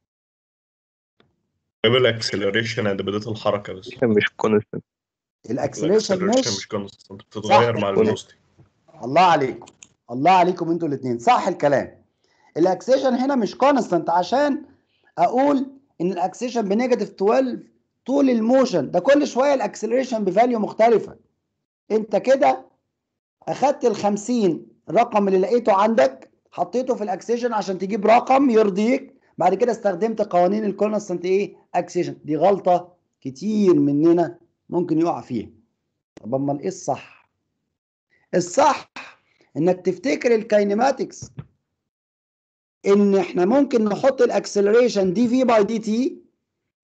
B: جاب الاكسلريشن عند بدايه الحركه بس
C: مش كونستنت
A: الاكسلريشن مش
B: مش كونستنت بتتغير
A: صح.
B: مع الفيلوسيتي
A: الله عليكم الله عليكم انتوا الاثنين صح الكلام الاكسيشن هنا مش كونستنت عشان اقول ان الاكسيشن بنيجاتيف 12 طول الموشن ده كل شويه الاكسلريشن بفاليو مختلفه انت كده اخدت ال 50 رقم اللي لقيته عندك حطيته في الاكسيشن عشان تجيب رقم يرضيك بعد كده استخدمت قوانين الكونستنت ايه اكسيشن دي غلطه كتير مننا ممكن يقع فيها طب امال ايه الصح الصح انك تفتكر الكاينماتكس ان احنا ممكن نحط الاكسلريشن دي في باي دي تي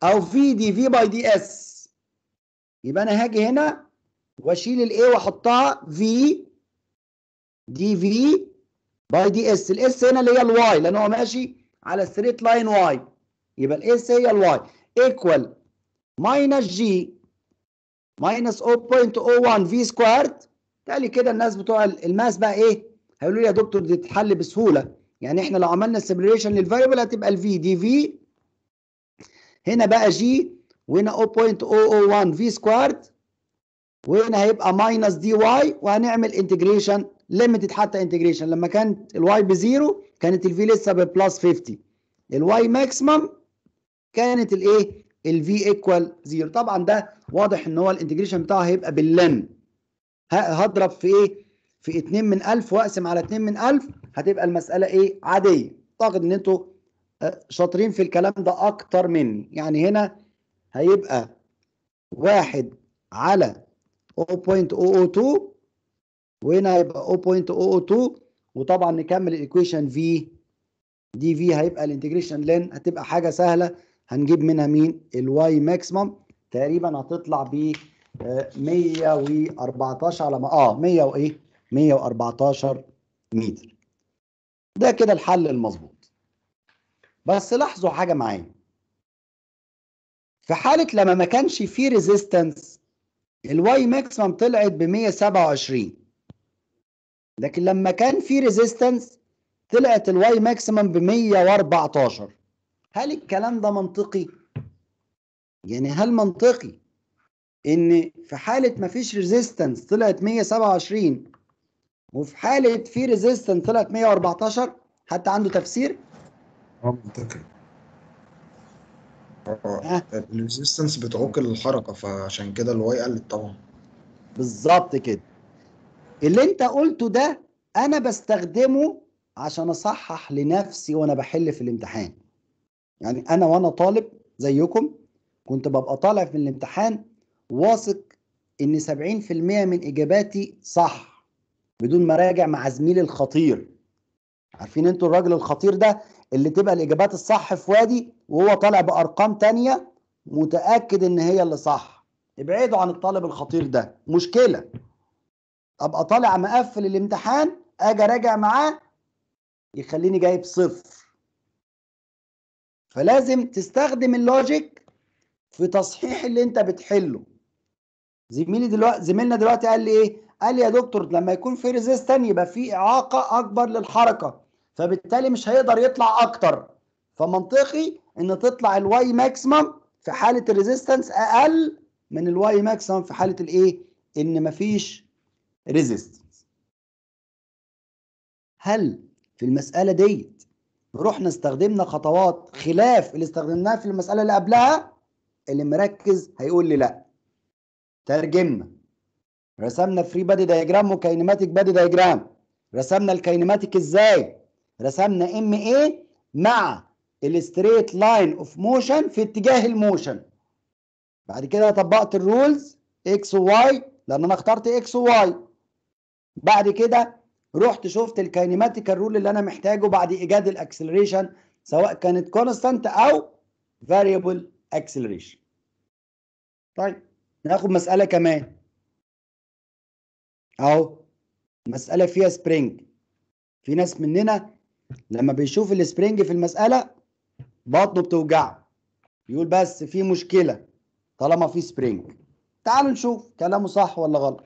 A: او في دي في باي دي اس يبقى انا هاجي هنا واشيل الاي واحطها في دي في باي دي اس الاس هنا اللي هي الواي لان هو ماشي على ستريت لاين واي يبقى الاس هي الواي ايكوال ماينس جي ماينس 0.01 في سكوارد تالي كده الناس بتوع الماس بقى ايه هيقولوا لي يا دكتور دي تتحل بسهوله يعني احنا لو عملنا سيبريشن للفاريبل هتبقى الفي دي في هنا بقى جي وهنا 0.001 في سكوارد وهنا هيبقى ماينس دي واي وهنعمل انتجريشن ليميتد حتى انتجريشن لما كانت الواي بزيرو كانت الفي لسه ببلس 50 الواي ماكسيمم كانت الايه الفي ايكوال زيرو طبعا ده واضح ان هو الانتجريشن بتاعه هيبقى باللن هضرب في ايه في 2 من 1000 واقسم على 2 من 1000 هتبقى المساله ايه عاديه اعتقد ان انتوا شاطرين في الكلام ده اكتر مني يعني هنا هيبقى واحد على 0.002 وهنا هيبقى 0.002 وطبعا نكمل الايكويشن في دي في هيبقى الانتجريشن لين هتبقى حاجه سهله هنجيب منها مين الواي ماكسيمم تقريبا هتطلع ب 114 على ما اه 100 وايه 114 متر ده كده الحل المظبوط بس لاحظوا حاجه معايا في حاله لما ما كانش فيه ريزيستنس الواي ماكسيمم طلعت ب 127 لكن لما كان في ريزيستنس طلعت الواي ماكسيمم ب 114 هل الكلام ده منطقي يعني هل منطقي ان في حاله ما فيش ريزيستنس طلعت 127 وفي حاله في ريزيستنس طلعت 114 حتى عنده تفسير
C: اه منطقي
A: ها؟
C: الريزيستنس بتعوق الحركة فعشان كده الواي قلت طبعا
A: بالظبط كده اللي انت قلته ده انا بستخدمه عشان اصحح لنفسي وانا بحل في الامتحان يعني انا وانا طالب زيكم كنت ببقى طالع في الامتحان واثق ان 70% من اجاباتي صح بدون ما راجع مع زميلي الخطير عارفين انتوا الراجل الخطير ده اللي تبقى الاجابات الصح في وادي وهو طالع بارقام تانية متاكد ان هي اللي صح ابعدوا عن الطالب الخطير ده مشكله ابقى طالع مقفل الامتحان اجي اراجع معاه يخليني جايب صفر فلازم تستخدم اللوجيك في تصحيح اللي انت بتحله زميلي دلوقتي زميلنا دلوقتي قال لي ايه قال لي يا دكتور لما يكون في ريزيستن يبقى في اعاقه اكبر للحركه فبالتالي مش هيقدر يطلع اكتر فمنطقي ان تطلع الواي ماكسيمم في حاله الريزيستنس اقل من الواي ماكسيمم في حاله الايه ان مفيش ريزيستنس هل في المساله ديت رحنا استخدمنا خطوات خلاف اللي استخدمناها في المساله اللي قبلها اللي مركز هيقول لي لا ترجمنا رسمنا فري بادي دايجرام وكاينماتيك بادي دايجرام رسمنا الكاينماتيك ازاي رسمنا ام اي مع الستريت لاين اوف موشن في اتجاه الموشن بعد كده طبقت الرولز اكس وواي لان انا اخترت اكس وواي بعد كده رحت شفت الكاينماتيكال رول اللي انا محتاجه بعد ايجاد الاكسلريشن سواء كانت كونستانت او فاريبل اكسلريشن طيب ناخد مساله كمان اهو مساله فيها سبرينج في ناس مننا لما بيشوف السبرينج في المساله بطنه بتوجعه يقول بس في مشكله طالما في سبرينج تعالوا نشوف كلامه صح ولا غلط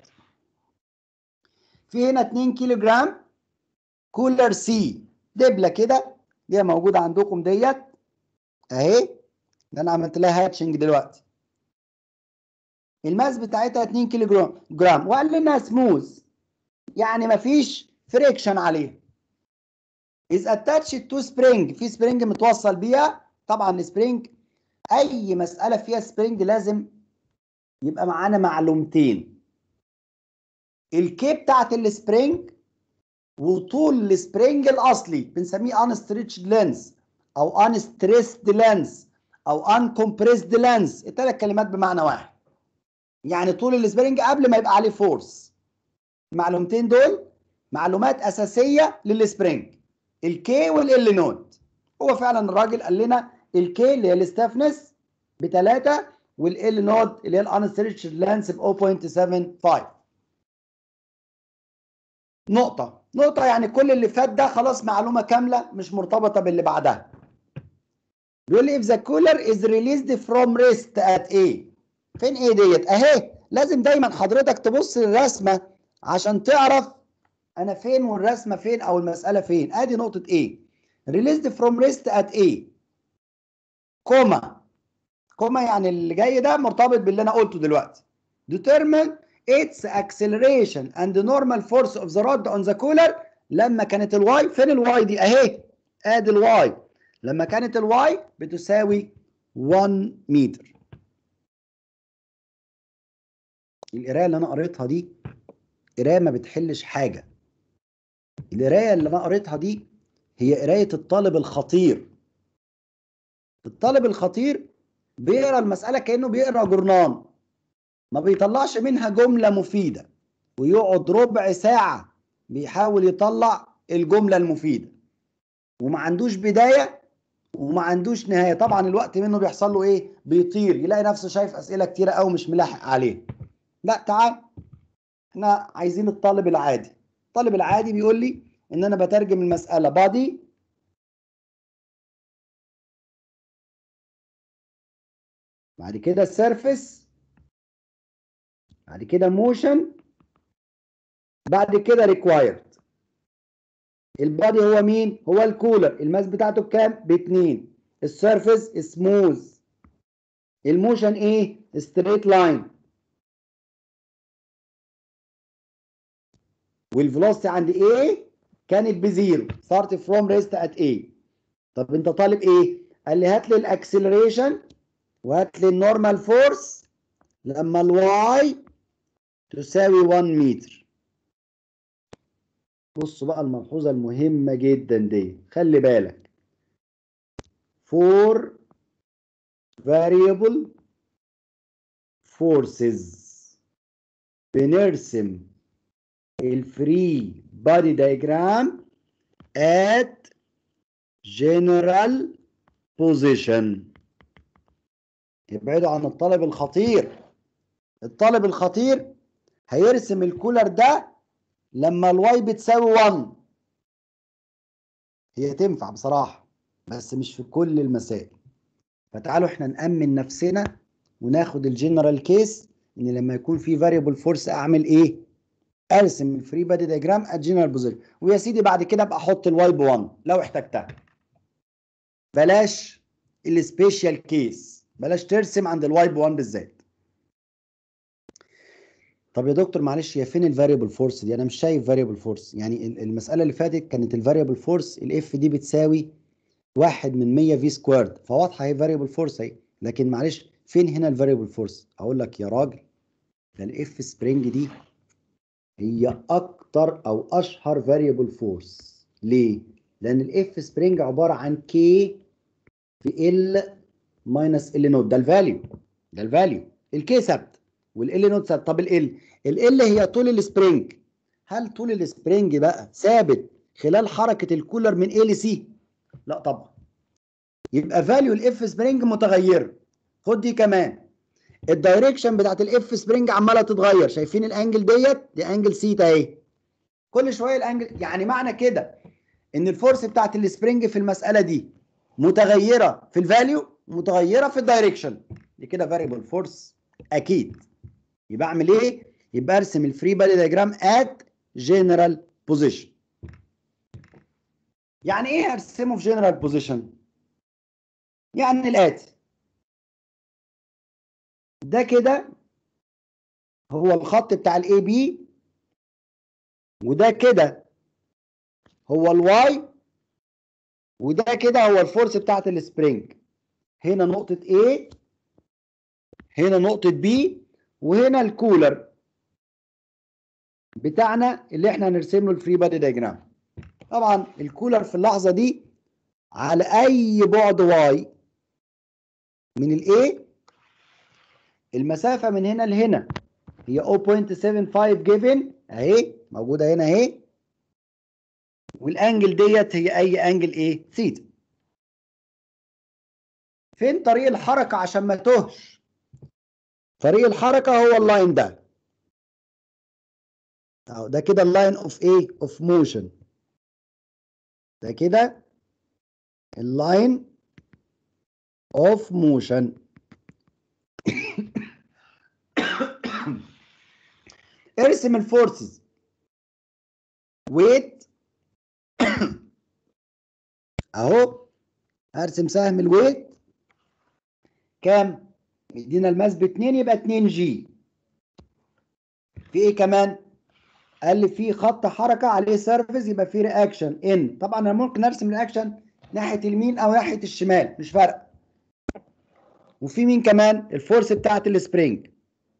A: في هنا 2 كيلو جرام كولر سي دبله كده دي موجوده عندكم ديت اهي ده انا عملت لها هاتشنج دلوقتي الماس بتاعتها 2 كيلو جرام جرام وقال لنا سموز يعني مفيش فريكشن عليها is attached to spring في سبرينج متوصل بيها طبعا السبرينج اي مساله فيها سبرينج لازم يبقى معانا معلومتين الكي بتاعت السبرينج وطول السبرينج الاصلي بنسميه ان ستريتشد لينز او ان ستريسد لينز او ان كومبريسد لينز الثلاث كلمات بمعنى واحد يعني طول السبرينج قبل ما يبقى عليه فورس المعلومتين دول معلومات اساسيه للسبرينج الكي والال نوت هو فعلا الراجل قال لنا الكي اللي هي الستافنس بتلاتة والال نود اللي هي الانستريتشد لانس ب 0.75 نقطة نقطة يعني كل اللي فات ده خلاص معلومة كاملة مش مرتبطة باللي بعدها بيقول لي if the cooler is released from rest at A فين A ديت اهي لازم دايما حضرتك تبص للرسمة عشان تعرف انا فين والرسمة فين او المسألة فين ادي نقطة A released from rest at A كوما كوما يعني اللي جاي ده مرتبط باللي انا قلته دلوقتي determine its acceleration and the normal force of the rod on the cooler لما كانت الواي فين الواي دي اهي ادي الواي لما كانت الواي بتساوي 1 متر القرايه اللي انا قريتها دي قرايه ما بتحلش حاجه القرايه اللي انا قريتها دي هي قرايه الطالب الخطير الطالب الخطير بيقرا المساله كانه بيقرا جورنان ما بيطلعش منها جمله مفيده ويقعد ربع ساعه بيحاول يطلع الجمله المفيده وما عندوش بدايه وما عندوش نهايه طبعا الوقت منه بيحصل له ايه بيطير يلاقي نفسه شايف اسئله كتيره قوي مش ملاحق عليه لا تعال احنا عايزين الطالب العادي الطالب العادي بيقول لي ان انا بترجم المساله بادي بعد كده سيرفيس بعد كده موشن بعد كده ريكوايرد البادي هو مين هو الكولر الماس بتاعته بكام باتنين السيرفيس سموث الموشن ايه ستريت لاين والفيلوسيتي عند ايه كانت بزيرو ستارت فروم ريست ات ايه طب انت طالب ايه قال لي هات لي الاكسلريشن وهات لي النورمال فورس لما الواي تساوي 1 متر بصوا بقى الملحوظة المهمة جدا دي خلي بالك for variable forces بنرسم الفري body diagram at general position ابعدوا عن الطالب الخطير الطالب الخطير هيرسم الكولر ده لما الواي بتساوي 1 هي تنفع بصراحة بس مش في كل المسائل فتعالوا احنا نأمن نفسنا وناخد الجنرال كيس ان لما يكون في فاريبل فورس اعمل ايه ارسم الفري بادي دياجرام ات جنرال بوزيشن ويا سيدي بعد كده ابقى احط الواي ب 1 لو احتجتها بلاش السبيشال كيس بلاش ترسم عند الواي ب 1 بالذات طب يا دكتور معلش هي فين الفاريبل فورس دي انا مش شايف فاريبل فورس يعني المساله اللي فاتت كانت الفاريبل فورس الاف دي بتساوي واحد من 100 في سكويرد فواضحه هي فاريبل فورس اهي لكن معلش فين هنا الفاريبل فورس اقول لك يا راجل ده الاف سبرينج دي هي اكتر او اشهر فاريبل فورس ليه لان الاف سبرينج عباره عن كي في ال ماينس ال نوت ده الفاليو ده الفاليو الكي ثابت والال نوت ثابت طب ال ال هي طول السبرينج هل طول السبرينج بقى ثابت خلال حركه الكولر من A ل C لا طبعا يبقى فاليو الاف سبرينج متغيره خد دي كمان الدايركشن بتاعت الاف سبرينج عماله تتغير شايفين الانجل ديت دي انجل سيتا اهي كل شويه الانجل يعني معنى كده ان الفورس بتاعت السبرينج في المساله دي متغيره في الفاليو متغيره في الدايركشن دي كده فاريبل فورس اكيد يبقى اعمل ايه يبقى ارسم الفري بادي دياجرام ات جنرال بوزيشن يعني ايه ارسمه في جنرال بوزيشن يعني الاتي ده كده هو الخط بتاع الاي بي وده كده هو الواي وده كده هو الفورس بتاعت السبرينج هنا نقطة A هنا نقطة B وهنا الكولر بتاعنا اللي احنا هنرسم له الفري بادي دياجرام طبعا الكولر في اللحظة دي على أي بعد واي من الاي المسافة من هنا لهنا هي 0.75 جيفن اهي موجودة هنا اهي والانجل ديت هي اي انجل ايه ثيتا فين طريق الحركة عشان ما تهش طريق الحركة هو اللاين ده اهو ده كده اللاين اوف ايه اوف موشن ده كده اللاين اوف موشن ارسم الفورسز ويت اهو ارسم سهم الويت كام مدينا الماس ب 2 يبقى 2 جي في ايه كمان قال لي في خط حركه عليه سيرفيس يبقى في رياكشن ان طبعا انا ممكن ارسم رياكشن ناحيه اليمين او ناحيه الشمال مش فارقه وفي مين كمان الفورس بتاعت السبرينج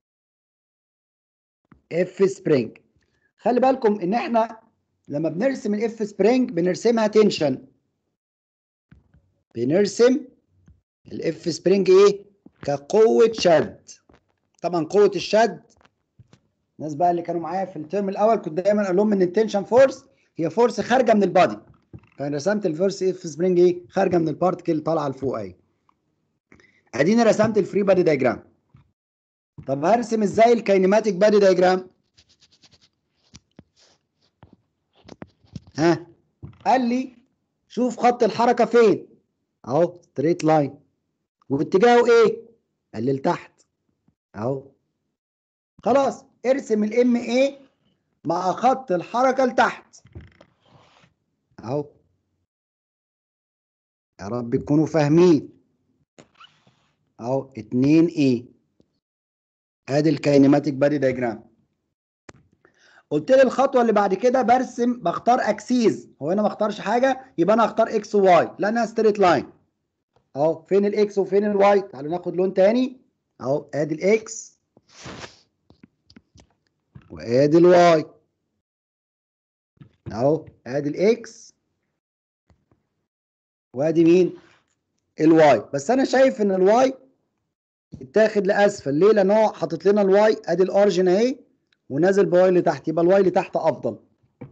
A: اف سبرينج خلي بالكم ان احنا لما بنرسم الاف سبرينج بنرسمها تنشن بنرسم الاف سبرينج ايه كقوه شد طبعا قوه الشد الناس بقى اللي كانوا معايا في الترم الاول كنت دايما اقول لهم ان التنشن فورس هي فورس خارجه من البادي فانا رسمت الفورس اف سبرينج ايه خارجه من البارتكل طالعه لفوق اهي اديني رسمت الفري بادي دايجرام طب هرسم ازاي الكاينماتيك بادي دايجرام ها قال لي شوف خط الحركه فين اهو ستريت لاين واتجاهه ايه قال لي لتحت اهو خلاص ارسم الام ايه مع خط الحركه لتحت اهو يا رب تكونوا فاهمين اهو 2 ايه ادي الكاينماتيك بادي دايجرام قلت لي الخطوه اللي بعد كده برسم بختار اكسيز هو انا ما اختارش حاجه يبقى انا هختار اكس وواي لانها ستريت لاين اهو فين الاكس وفين الواي تعالوا ناخد لون تاني اهو ادي الاكس وادي الواي اهو ادي الاكس وادي مين الواي بس انا شايف ان الواي يتاخد لاسفل ليه لان هو حاطط لنا الواي ادي الاورجن اهي ونازل بواي لتحت يبقى الواي لتحت افضل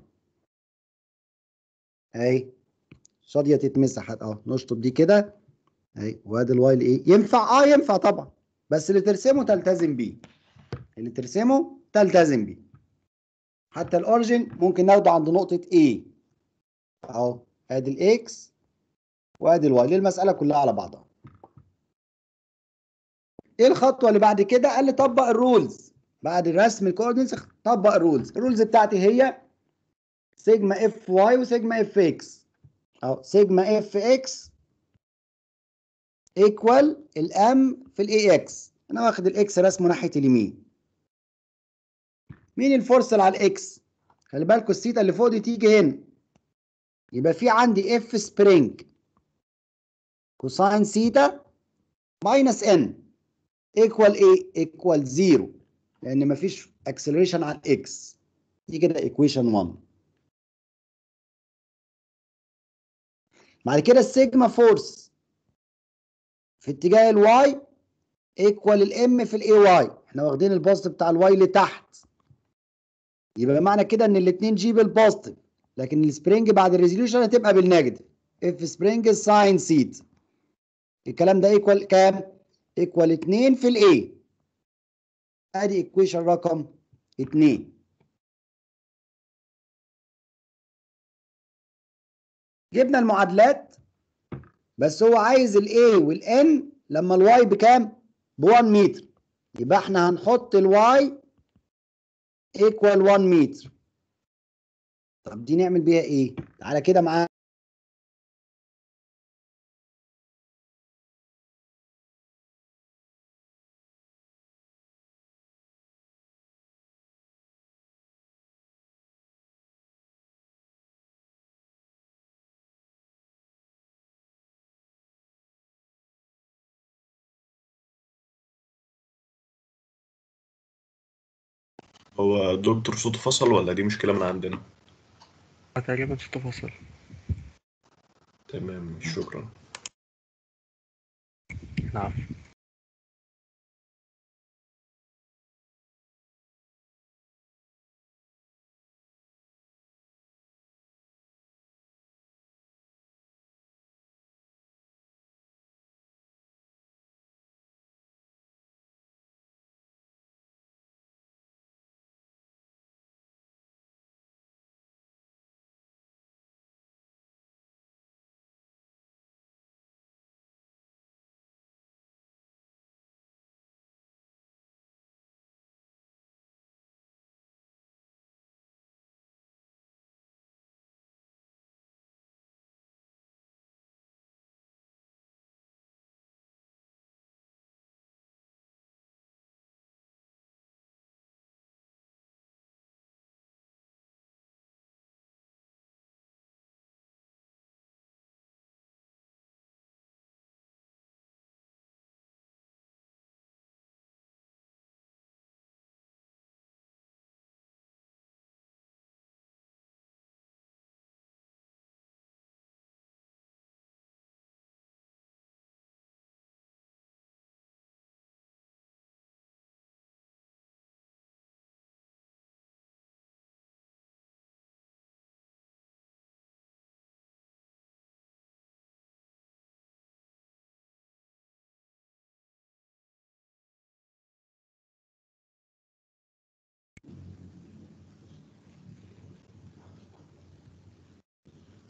A: اهي شاديه تتمسح اهو نشطب دي كده اهي وادي الواي لايه ينفع اه ينفع طبعا بس اللي ترسمه تلتزم بيه اللي ترسمه تلتزم بيه حتى الاورجن ممكن ناخده عند نقطه A اهو ادي الاكس وادي الواي المساله كلها على بعضها ايه الخطوه اللي بعد كده قال لي طبق الرولز بعد الرسم الكوردينتس طبق الرولز الرولز بتاعتي هي سيجما اف واي وسيجما اف اكس اهو سيجما اف اكس ايكوال الام في الاي اكس انا واخد الاكس رسمه ناحيه اليمين مين الفورس اللي على الاكس خلي بالكوا السيتا اللي فوق دي تيجي هنا يبقى في عندي اف سبرينج كوساين سيتا ماينس ان ايكوال ايه ايكوال زيرو لان مفيش اكسلريشن على الاكس دي كده ايكويشن 1 بعد كده السيجما فورس في اتجاه الواي ايكوال الام في الاي واي احنا واخدين البوزيتيف بتاع الواي لتحت يبقى معنى كده ان الاثنين جي بالبوزيتيف لكن السبرينج بعد الريزوليوشن هتبقى بالنيجاتيف اف سبرينج ساين سيت الكلام ده ايكوال كام ايكوال 2 في الاي ادي ايكويشن رقم 2 جبنا المعادلات بس هو عايز الاي والان لما الواي بكام ب 1 متر يبقى احنا هنحط الواي ايكوال 1 متر طب دي نعمل بيها ايه تعالى كده معايا
B: هو الدكتور صوته فصل ولا دي مشكلة من عندنا؟
D: آه، تقريبا صوته فصل
B: تمام شكرا
D: نعم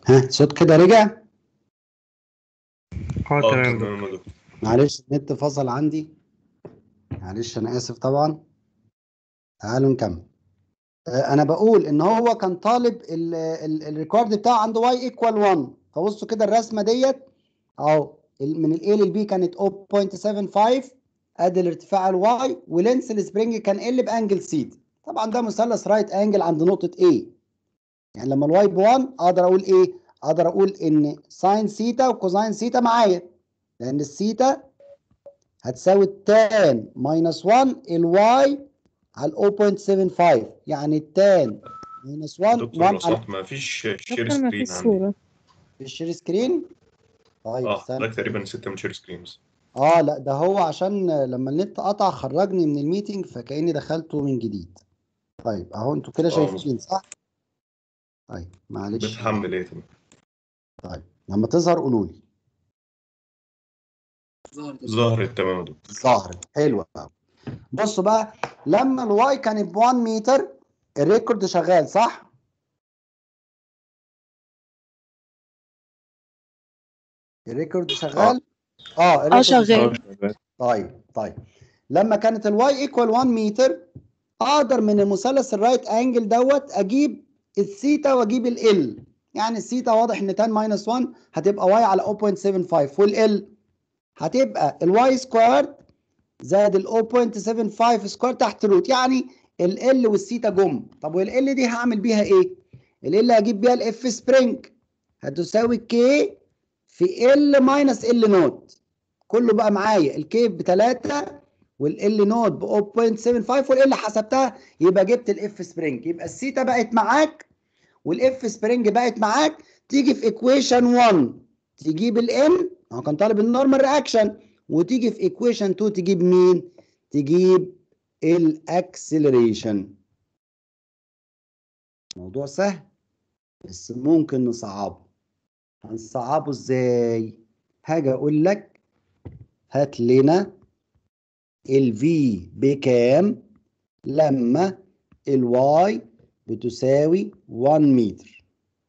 A: ها صوت كده رجع
D: اه
B: اه
D: تمام
B: تمام يا دكتور
A: معلش النت فصل عندي معلش انا اسف طبعا تعالوا نكمل آه، انا بقول ان هو كان طالب ال- ال- الريكورد بتاعه عنده واي ايكوال 1 فبصوا كده الرسمه ديت اهو ال- من الاي للبي كانت 0.75 ادي الارتفاع الواي ولينس السبرينج كان ال بانجل سيتا طبعا ده مثلث رايت انجل عند نقطه A يعني لما الواي ب 1 اقدر اقول ايه اقدر اقول ان ساين سيتا وكوزاين سيتا معايا لان السيتا هتساوي التان ماينس 1 الواي على 0.75 يعني التان ماينس 1
B: دكتور لو
A: 1 على
B: سمحت ما فيش شير
E: دكتور ما فيش
B: سكرين عندي
E: صورة
A: في الشير سكرين طيب
B: اه
A: استنى
B: حضرتك تقريبا ستة من شير سكرينز
A: اه لا ده هو عشان لما النت قطع خرجني من الميتنج فكأني دخلته من جديد طيب اهو انتوا كده
B: اه
A: شايفين صح طيب معلش
B: بتحمل ايه تمام
A: طيب لما تظهر قولوا لي
B: ظهرت تمام يا دكتور
A: ظهرت حلوه قوي بصوا بقى لما الواي كانت ب 1 متر الريكورد شغال صح الريكورد شغال اه
E: اه
A: الريكورد
E: شغال
A: طيب طيب لما كانت الواي ايكوال 1 متر اقدر من المثلث الرايت انجل دوت اجيب الثيتا واجيب ال يعني الثيتا واضح ان 10 ماينس 1 هتبقى واي على 0.75 والال هتبقى الواي سكوير زائد ال 0.75 سكوير تحت روت يعني ال ال والثيتا جم طب وال دي هعمل بيها ايه؟ ال هجيب بيها الاف سبرينج هتساوي كي في ال ماينس ال نوت كله بقى معايا الكيف ب 3 والال نوت ب 0.75 والال حسبتها يبقى جبت الاف سبرينج يبقى الثيتا بقت معاك والاف سبرينج بقت معاك تيجي في ايكويشن 1 تجيب الام هو كان طالب النورمال رياكشن وتيجي في ايكويشن 2 تجيب مين؟ تجيب الاكسلريشن موضوع سهل بس ممكن نصعبه هنصعبه ازاي؟ هاجي اقول لك هات لنا الفي بكام لما الواي بتساوي 1 متر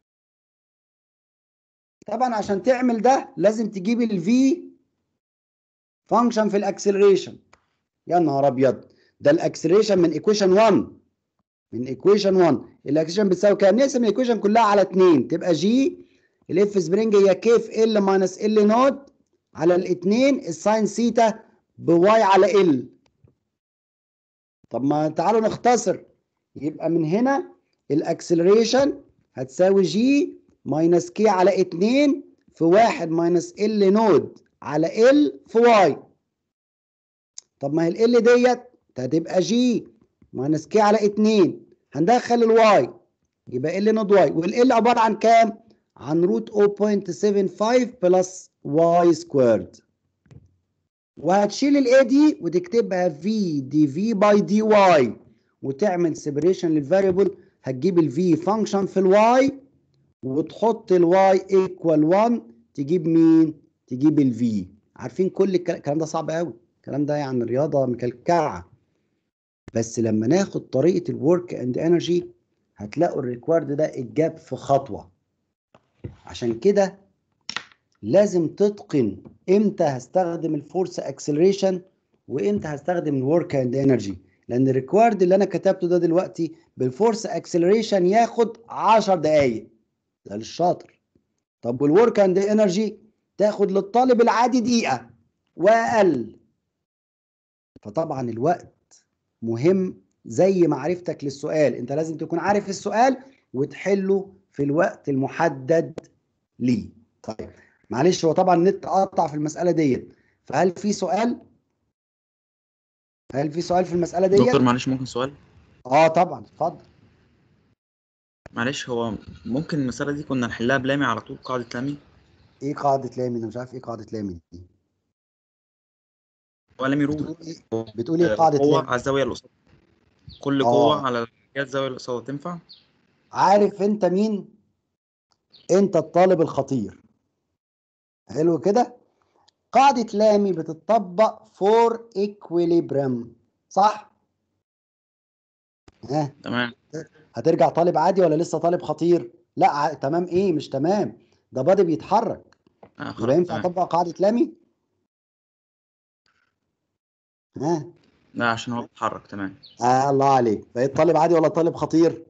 A: طبعا عشان تعمل ده لازم تجيب الفي فانكشن في الاكسلريشن يا نهار ابيض ده الاكسلريشن من ايكويشن 1 من ايكويشن 1 الاكسلريشن بتساوي كام نقسم الايكويشن كلها على 2 تبقى جي الاف سبرينج هي كيف ال ماينس ال نوت على الاثنين الساين سيتا بواي على ال طب ما تعالوا نختصر يبقى من هنا الاكسلريشن هتساوي جي ماينس كي على 2 في 1 ماينس ال نود على ال في واي طب ما هي ال ديت هتبقى جي ماينس كي على 2 هندخل الواي يبقى ال نود واي والال عباره عن كام؟ عن روت 0.75 بلس واي سكويرد وهتشيل الاي دي وتكتبها في دي في باي دي واي وتعمل سيبريشن للفاريبل هتجيب الفي فانكشن في الواي وتحط الواي ايكوال 1 تجيب مين؟ تجيب الفي عارفين كل الكلام الكلام ده صعب قوي الكلام ده يعني رياضه مكلكعه بس لما ناخد طريقه الورك اند انرجي هتلاقوا الريكوارد ده اتجاب في خطوه عشان كده لازم تتقن امتى هستخدم الفورس اكسلريشن وامتى هستخدم الورك اند انرجي لان الريكوارد اللي انا كتبته ده دلوقتي بالفورس اكسلريشن ياخد 10 دقائق ده للشاطر طب والورك اند انرجي تاخد للطالب العادي دقيقه واقل فطبعا الوقت مهم زي معرفتك للسؤال انت لازم تكون عارف السؤال وتحله في الوقت المحدد ليه طيب معلش هو طبعا النت قطع في المساله ديت فهل في سؤال هل في سؤال في المساله ديت
F: دكتور معلش ممكن سؤال
A: اه طبعا اتفضل
F: معلش هو ممكن المسألة دي كنا نحلها بلامي على طول قاعدة لامي
A: ايه قاعده لامي انا مش عارف ايه قاعده لامي دي
F: هو لامي رول
A: بتقول ايه بتقول ايه قاعده
F: قوة
A: لامي
F: على الزاوية اللي قصادها كل
A: آه.
F: قوة على جهة الزاوية اللي قصادها تنفع؟
A: عارف انت مين انت الطالب الخطير حلو كده قاعده لامي بتطبق فور ايكويليبريم صح ها
F: تمام
A: هترجع طالب عادي ولا لسه طالب خطير لا ع- تمام ايه مش تمام ده بادي بيتحرك
F: آه
A: يبقى
F: خلاص
A: ينفع
F: تمام
A: اطبق قاعده لامي ها
F: لا عشان هو بيتحرك تمام
A: آه الله عليك بقيت طالب عادي ولا طالب خطير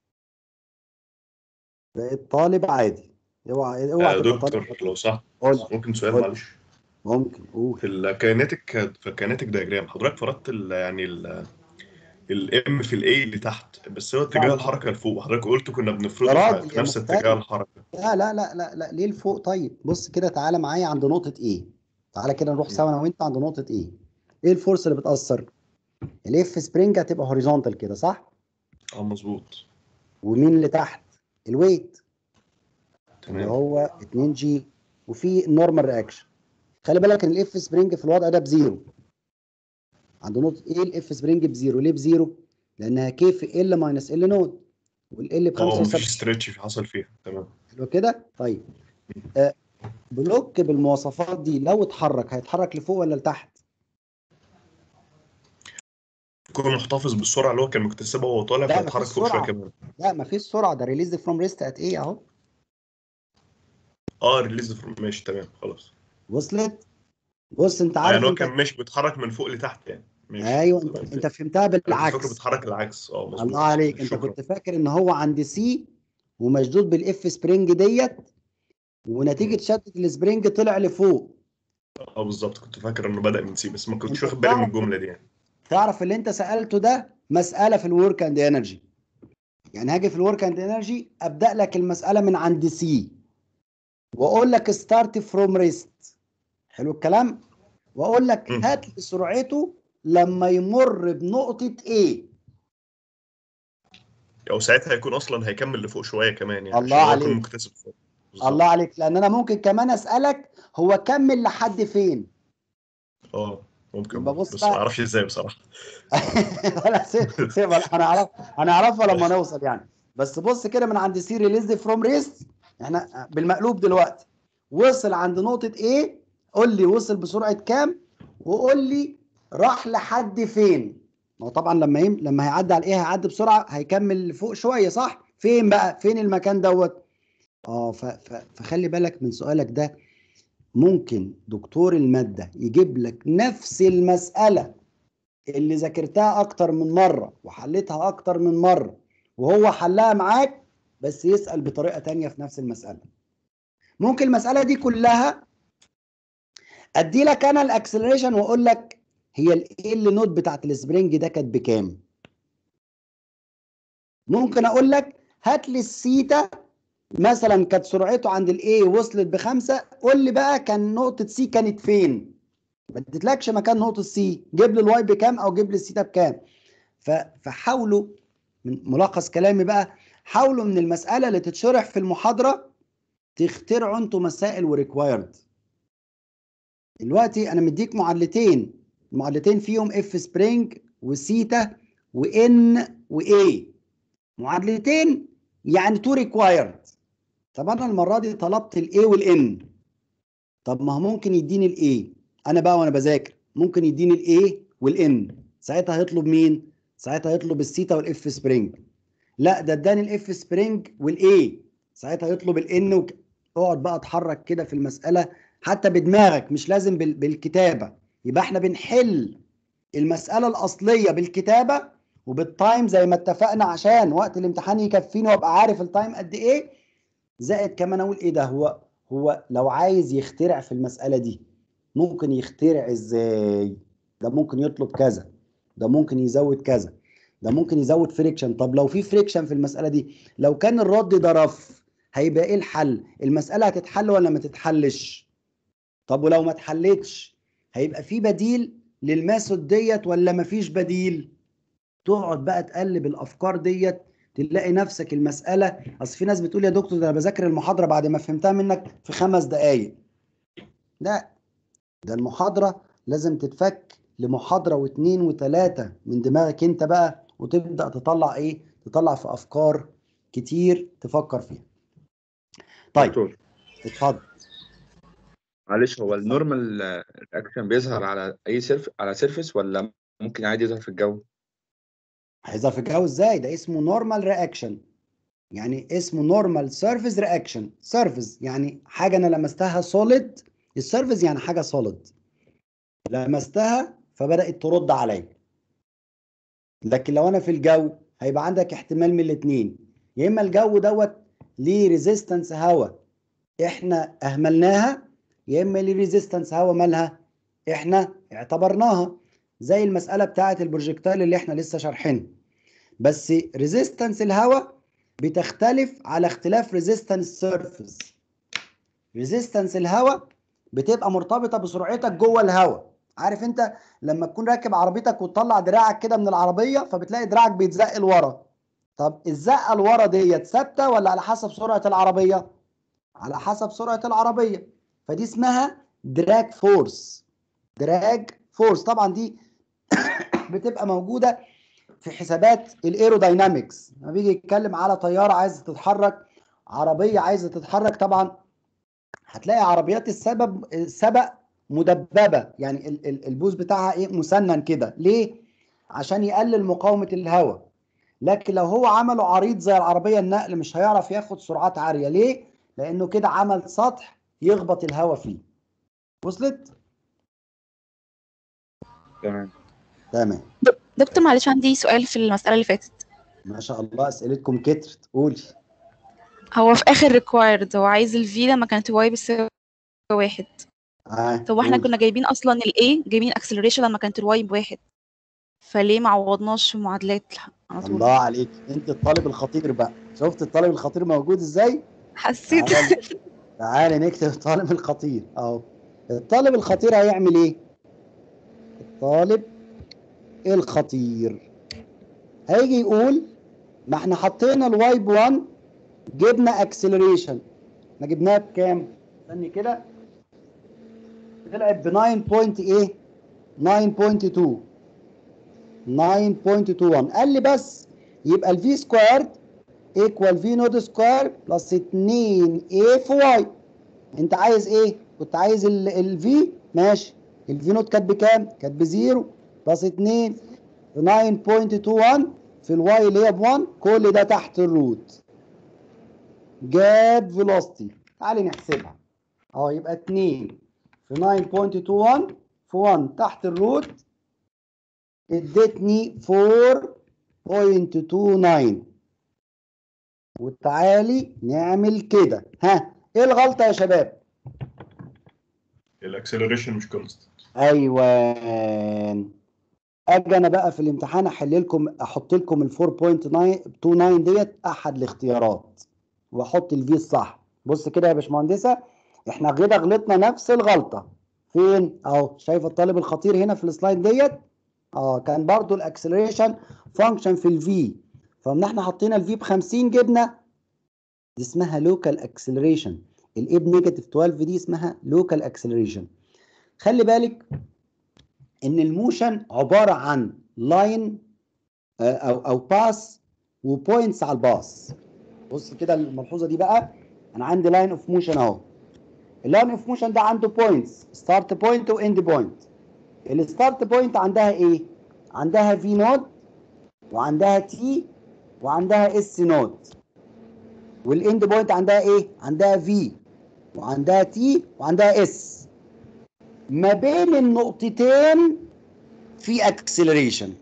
A: بقيت طالب عادي اوعى اوعى
B: يا
A: تبقى طالب
B: دكتور
A: خطير
B: لو صح
A: قول
B: ممكن سؤال
A: قول.
B: معلش
A: ممكن قول
B: في الكايناتيك في الكايناتيك دايجرام حضرتك فرضت ال يعني ال الام في الاي اللي تحت بس هو اتجاه
A: لا.
B: الحركه لفوق وحضرتك قلت كنا
A: يا
B: بنفرضها
A: راجل
B: في
A: يا
B: نفس
A: مختلف.
B: اتجاه الحركه
A: لا لا لا لا لا ليه لفوق طيب بص كده تعالى معايا عند نقطة ايه تعالى كده نروح سوا انا وانت عند نقطة ايه ايه الفورس اللي بتأثر الاف سبرينج هتبقى هوريزونتال كده صح
B: اه مظبوط
A: ومين اللي تحت الويت اللي
B: تمام
A: هو 2 جي وفي نورمال رياكشن خلي بالك ان الاف سبرينج في الوضع ده بزيرو عند نقطة ايه الاف سبرينج بزيرو ليه بزيرو لانها كي في ال ماينس ال نود والال ب
B: اه
A: 5
B: مفيش
A: يساوي
B: ستريتش حصل فيها تمام
A: حلو كده طيب آه بلوك بالمواصفات دي لو اتحرك هيتحرك لفوق ولا لتحت
B: يكون محتفظ بالسرعه اللي هو كان مكتسبها وهو طالع
A: لا،
B: فيتحرك
A: مفيش
B: فوق شويه
A: سرعة.
B: كمان
A: لا مفيش سرعه ده ريليز فروم ريست ات ايه اهو
B: اه ريليز فروم ماشي تمام خلاص
A: وصلت بص انت
B: آه،
A: عارف
B: يعني هو
A: انت
B: كان مش بيتحرك من فوق لتحت يعني ماشي
A: ايوه انت
B: تمام.
A: انت فهمتها
B: أنا كنت فاكره
A: بالعكس
B: بيتحرك العكس اه مظبوط
A: الله عليك انت
B: شكرا
A: كنت فاكر ان هو عند سي ومشدود بالاف سبرينج ديت ونتيجه شده السبرينج طلع لفوق
B: اه بالظبط كنت فاكر انه بدأ من سي بس ما كنتش
A: انت
B: واخد بالي من
A: بتعرف-
B: الجمله دي يعني
A: تعرف اللي انت سالته ده مساله في الورك اند انرجي يعني هاجي في الورك اند انرجي ابدا لك المساله من عند سي واقول لك ستارت فروم ريست حلو الكلام واقول لك
B: مم.
A: هات لي سرعته لما يمر بنقطه ايه
B: او ساعتها هيكون اصلا هيكمل لفوق شويه كمان يعني
A: الله
B: عشان هو يكون
A: عليك.
B: مكتسب فوق بالظبط.
A: الله عليك لان انا ممكن كمان اسالك هو كمل لحد فين
B: اه ممكن
A: يبقى بص
B: بس
A: بقى.
B: ما اعرفش ازاي بصراحه
A: ولا سيب سيب هنعرف هنعرفها لما نوصل يعني بس بص كده من عند سي ريليز فروم ريست احنا بالمقلوب دلوقتي وصل عند نقطة ايه قول لي وصل بسرعة كام وقول لي راح لحد فين ما هو طبعا لما يم... لما هيعدي على ايه هيعدي بسرعة هيكمل لفوق شوية صح فين بقى فين المكان دوت اه ف... ف... فخلي بالك من سؤالك ده ممكن دكتور المادة يجيب لك نفس المسألة اللي ذاكرتها اكتر من مره وحليتها اكتر من مره وهو حلها معاك بس يسال بطريقه تانية في نفس المساله ممكن المساله دي كلها ادي لك انا الاكسلريشن واقول لك هي ال نوت بتاعت السبرينج ده كانت بكام ممكن اقول لك هات لي السيتا مثلا كانت سرعته عند الاي وصلت بخمسه قول لي بقى كان نقطه سي كانت فين ما اديتلكش مكان نقطه سي جيب لي الواي بكام او جيب لي السيتا بكام ف- فحاولوا من ملخص كلامي بقى حاولوا من المساله اللي تتشرح في المحاضره تخترعوا انتوا مسائل وريكوايرد دلوقتي انا مديك معادلتين معادلتين فيهم اف سبرينج وسيتا وان واي معادلتين يعني تو ريكوايرد طب انا المره دي طلبت الاي والان طب ما هو ممكن يديني الاي انا بقى وانا بذاكر ممكن يديني الاي والان ساعتها هيطلب مين ساعتها هيطلب السيتا والاف سبرينج لا ده اداني الاف سبرينج والاي ساعتها يطلب الان وك... اقعد بقى اتحرك كده في المساله حتى بدماغك مش لازم بال... بالكتابه يبقى احنا بنحل المساله الاصليه بالكتابه وبالتايم زي ما اتفقنا عشان وقت الامتحان يكفيني وابقى عارف التايم قد ايه زائد كمان اقول ايه ده هو هو لو عايز يخترع في المساله دي ممكن يخترع ازاي ده ممكن يطلب كذا ده ممكن يزود كذا ده ممكن يزود فريكشن طب لو في فريكشن في المساله دي لو كان الرد ده رف هيبقى ايه الحل المساله هتتحل ولا ما تتحلش طب ولو ما اتحلتش هيبقى في بديل للميثود ديت ولا مفيش بديل تقعد بقى تقلب الافكار ديت تلاقي نفسك المساله اصل في ناس بتقول يا دكتور ده انا بذاكر المحاضره بعد ما فهمتها منك في خمس دقائق لا ده المحاضره لازم تتفك لمحاضره واثنين وثلاثه من دماغك انت بقى وتبدا تطلع ايه تطلع في افكار كتير تفكر فيها طيب
E: دكتور
A: اتفضل
E: معلش هو النورمال رياكشن بيظهر على اي سيرف على سيرفيس ولا ممكن عادي يظهر في الجو
A: هيظهر في الجو ازاي ده اسمه نورمال رياكشن يعني اسمه نورمال سيرفيس رياكشن سيرفيس يعني حاجه انا لمستها سوليد السيرفيس يعني حاجه سوليد لمستها فبدات ترد عليا لكن لو انا في الجو هيبقى عندك احتمال من الاثنين يا اما الجو دوت ليه ريزيستنس هواء احنا اهملناها يا اما ليه ريزيستنس هواء مالها احنا اعتبرناها زي المساله بتاعه البروجيكتايل اللي احنا لسه شارحينها بس ريزيستنس الهواء بتختلف على اختلاف ريزيستنس سيرفيس ريزيستنس الهواء بتبقى مرتبطه بسرعتك جوه الهواء عارف انت لما تكون راكب عربيتك وتطلع دراعك كده من العربيه فبتلاقي دراعك بيتزق لورا طب الزقه لورا ديت ثابته ولا على حسب سرعه العربيه على حسب سرعه العربيه فدي اسمها دراج فورس دراج فورس طبعا دي بتبقى موجوده في حسابات الايروداينامكس لما بيجي يتكلم على طياره عايزه تتحرك عربيه عايزه تتحرك طبعا هتلاقي عربيات السبب السبق مدببه يعني ال- ال- البوز بتاعها ايه مسنن كده ليه عشان يقلل مقاومه الهواء لكن لو هو عمله عريض زي العربيه النقل مش هيعرف ياخد سرعات عاليه ليه لانه كده عمل سطح يخبط الهواء فيه وصلت
E: تمام
A: تمام
G: دكتور معلش عندي سؤال في المسألة اللي فاتت
A: ما شاء الله اسئلتكم كترت قولي
G: هو في آخر required هو عايز ال V لما كانت y بتساوي واحد
A: آه.
G: طب واحنا
A: قولي.
G: كنا جايبين أصلا ال A جايبين acceleration لما كانت ال Y بواحد فليه ما عوضناش في معادلات على طول
A: الله عليك انت الطالب الخطير بقى شفت الطالب الخطير موجود ازاي
G: حسيت
A: تعالى تعالى نكتب الطالب الخطير اهو الطالب الخطير هيعمل ايه الطالب الخطير هيجي يقول ما احنا حطينا الواي ب 1 جبنا اكسلريشن احنا جبناها بكام استني كده طلعت ب 9 بوينت ايه 9.2 9.21 قال لي بس يبقى الفي سكويرد ايكوال في نود سكوير بلس 2 اي في واي انت عايز ايه كنت عايز الفي ماشي الفي نود كانت بكام كانت بزيرو بلس 2 في 9.21 في الواي اللي هي ب 1 كل ده تحت الروت جاب فيلوستي تعالي نحسبها اهو يبقى 2 في 9.21 في 1 تحت الروت ادتني 4.29 وتعالي نعمل كده ها ايه الغلطه يا شباب
B: الاكسلريشن مش كونستنت
A: ايوه اجي انا بقى في الامتحان احل لكم احط لكم ال 4.29 ديت احد الاختيارات واحط الفي الصح بص كده يا باشمهندسه احنا كده غلطنا نفس الغلطه فين اهو شايف الطالب الخطير هنا في السلايد ديت اه كان برضو الاكسلريشن فانكشن في الفي فمن احنا حطينا الفي ب 50 جبنا دي اسمها لوكال اكسلريشن الاي بنيجاتيف 12 دي اسمها لوكال اكسلريشن خلي بالك ان الموشن عباره عن لاين او او باس وبوينتس على الباص بص كده الملحوظه دي بقى انا عندي لاين اوف موشن اهو اللاين اوف موشن ده عنده بوينتس ستارت بوينت واند بوينت الستارت بوينت عندها ايه عندها في نود وعندها تي وعندها اس نود والاند بوينت عندها ايه عندها في وعندها تي وعندها اس ما بين النقطتين في اكسلريشن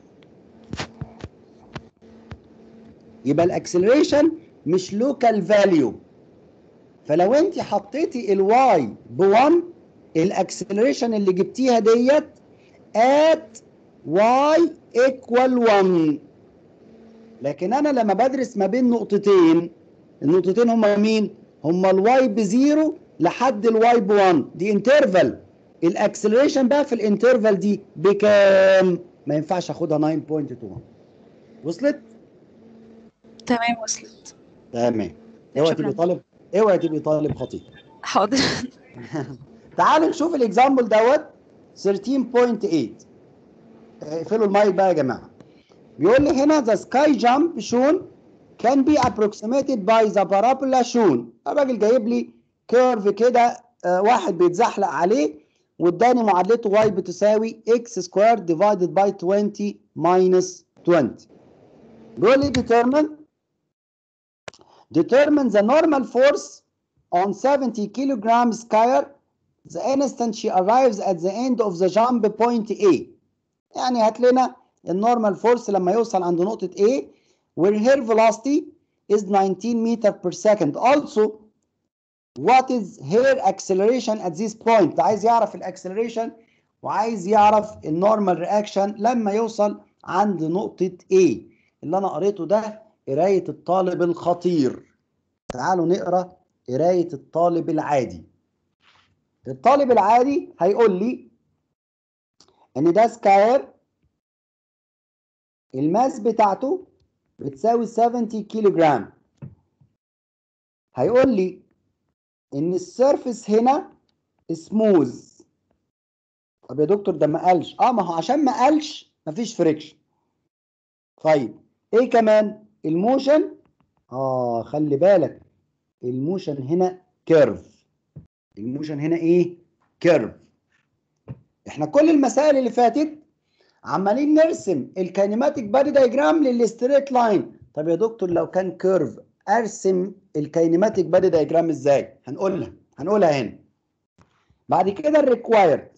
A: يبقى الاكسلريشن مش لوكال فاليو فلو انت حطيتي الواي ب 1 الاكسلريشن اللي جبتيها ديت at y equal 1 لكن انا لما بدرس ما بين نقطتين النقطتين هما مين هما الواي بزيرو لحد الواي ب 1 دي انترفال الاكسلريشن بقى في الانترفال دي بكام ما ينفعش اخدها 9.21 وصلت
G: تمام وصلت
A: تمام اوعى
G: شكراً.
A: تبقي طالب اوعى تبقي طالب خطير
G: حاضر
A: تعالوا نشوف الاكزامبل دوت 13.8 اقفلوا المايك بقى يا جماعه بيقول لي هنا the sky jump shown can be approximated by the parabola shown الراجل جايب لي كيرف كده آه، واحد بيتزحلق عليه واداني معادلته y بتساوي x squared divided by 20 minus 20 بيقول لي determine determine the normal force on 70 kilogram skier the instant she arrives at the end of the jump point A يعني هات لنا النورمال فورس لما يوصل عند نقطة A where her velocity is 19 meter per second also what is her acceleration at this point عايز يعرف الاكسلريشن وعايز يعرف النورمال رياكشن لما يوصل عند نقطة A اللي انا قريته ده قراية الطالب الخطير تعالوا نقرا قراية الطالب العادي الطالب العادي هيقول لي ان ده سكاير الماس بتاعته بتساوي 70 كيلو جرام هيقول لي ان السيرفس هنا سموز طب يا دكتور ده ما قالش اه ما هو عشان ما قالش مفيش فريكشن طيب ايه كمان الموشن اه خلي بالك الموشن هنا كيرف الموشن هنا ايه كيرف احنا كل المسائل اللي فاتت عمالين نرسم الكينيماتيك بادي دايجرام للستريت لاين طب يا دكتور لو كان كيرف ارسم الكينيماتيك بادي دايجرام ازاي هنقولها هنقولها هنا بعد كده الريكوايرد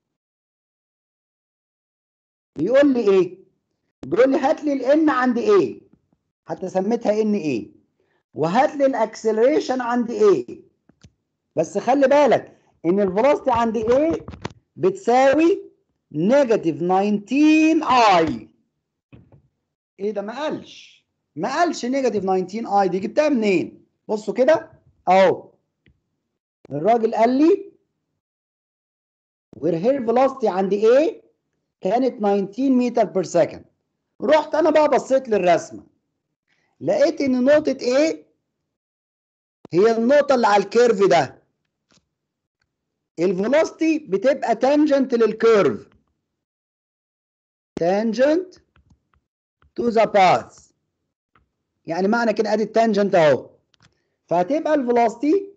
A: بيقول لي ايه بيقول لي هات لي الان عند ايه حتى سميتها ان ايه وهات لي الاكسلريشن عند ايه بس خلي بالك ان الفيلوسيتي عند ايه بتساوي نيجاتيف 19 اي ايه ده ما قالش ما قالش نيجاتيف 19 اي دي جبتها منين بصوا كده اهو الراجل قال لي وير هير فيلوسيتي عند ايه كانت 19 متر بير سكند رحت انا بقى بصيت للرسمه لقيت ان نقطه ايه هي النقطه اللي على الكيرف ده الفيلوسيتي بتبقى تانجنت للكيرف تانجنت تو ذا باث يعني معنى كده ادي التانجنت اهو فهتبقى الفيلوسيتي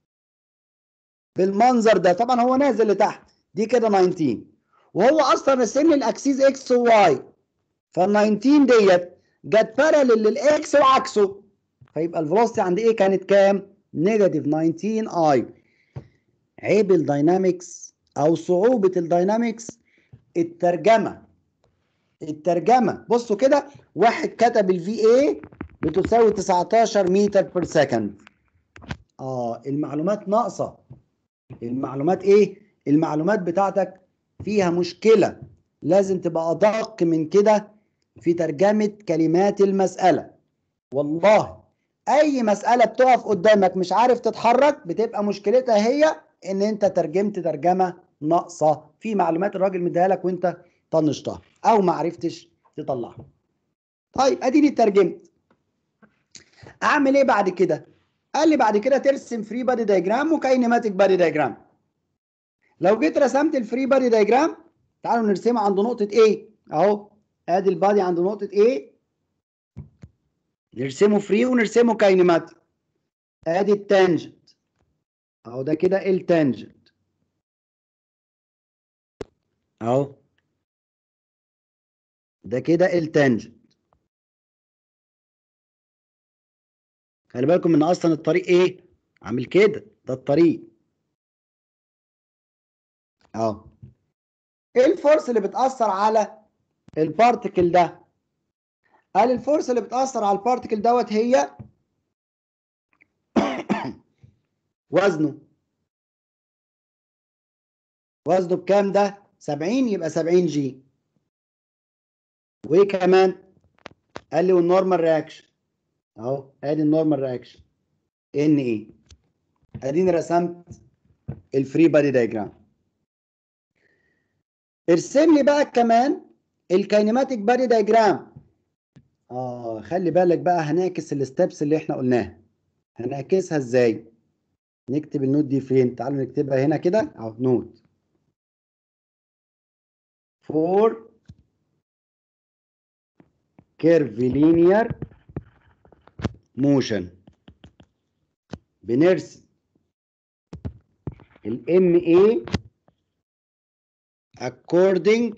A: بالمنظر ده طبعا هو نازل لتحت دي كده 19 وهو اصلا راسم لي الاكسيس اكس وواي فال 19 ديت جت باراليل للاكس وعكسه فيبقى الفيلوسيتي عند ايه كانت كام؟ نيجاتيف 19 اي عيب الداينامكس او صعوبة الداينامكس الترجمة الترجمة بصوا كده واحد كتب الفي اي بتساوي 19 متر بير سكند اه المعلومات ناقصة المعلومات ايه المعلومات بتاعتك فيها مشكلة لازم تبقى ادق من كده في ترجمة كلمات المسألة والله اي مسألة بتقف قدامك مش عارف تتحرك بتبقى مشكلتها هي ان انت ترجمت ترجمة ناقصة في معلومات الراجل مديها لك وانت طنشتها او ما عرفتش تطلعها طيب اديني ترجمت اعمل ايه بعد كده قال لي بعد كده ترسم فري بادي دايجرام وكاينماتيك بادي دايجرام لو جيت رسمت الفري بادي دايجرام تعالوا نرسمها عند نقطة A اهو ادي البادي عند نقطة A نرسمه فري ونرسمه كاينماتيك ادي التانجنت اهو ده كده التانجنت اهو ده كده التانجنت خلي بالكم ان اصلا الطريق ايه عامل كده ده الطريق اهو ايه الفورس اللي بتاثر على البارتكل ده قال الفورس اللي بتاثر على البارتكل دوت هي وزنه وزنه بكام ده 70 يبقى 70 جي وايه كمان قال لي والنورمال رياكشن اهو ادي النورمال رياكشن ان ايه اديني رسمت الفري بادي دايجرام ارسم لي بقى كمان الكاينماتيك بادي دايجرام اه خلي بالك بقى هنعكس الستبس اللي احنا قلناها هنعكسها ازاي نكتب النوت دي فين تعالوا نكتبها هنا كده اهو نوت فور كيرفيلينير موشن بنرسم الام اي according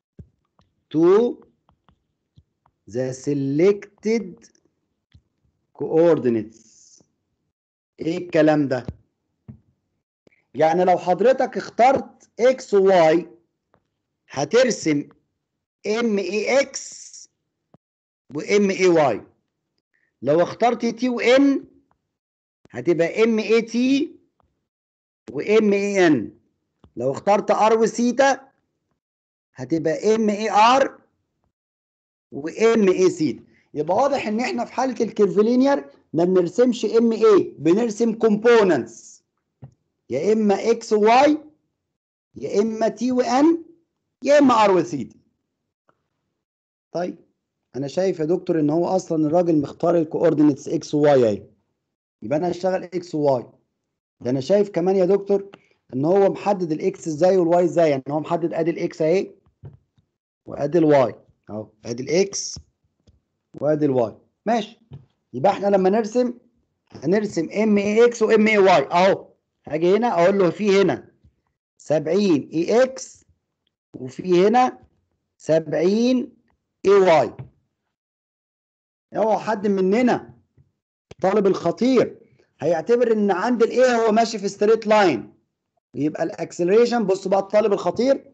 A: to the selected coordinates ايه الكلام ده يعني لو حضرتك اخترت x و y هترسم ام اي اكس وام اي واي لو اخترت تي وان هتبقى ام اي تي وام اي ان لو اخترت ار وسيتا هتبقى ام اي ار وام اي سيتا يبقى واضح ان احنا في حاله الكيرفلينير ما بنرسمش ام اي بنرسم كومبوننتس يا اما اكس وواي يا اما تي وان يا اما ار وثيتا طيب انا شايف يا دكتور ان هو اصلا الراجل مختار الكوردينتس اكس وواي اهي يبقى انا هشتغل اكس وواي ده انا شايف كمان يا دكتور ان هو محدد الاكس ازاي والواي ازاي يعني هو محدد ادي الاكس اهي وادي الواي اهو ادي الاكس وادي الواي ماشي يبقى احنا لما نرسم هنرسم ام اي اكس وام اي واي اهو هاجي هنا اقول له في هنا 70 اي اكس وفي هنا 70 اي واي اوعى حد مننا طالب الخطير هيعتبر ان عند الايه هو ماشي في ستريت لاين يبقى الاكسلريشن بص بقى الطالب الخطير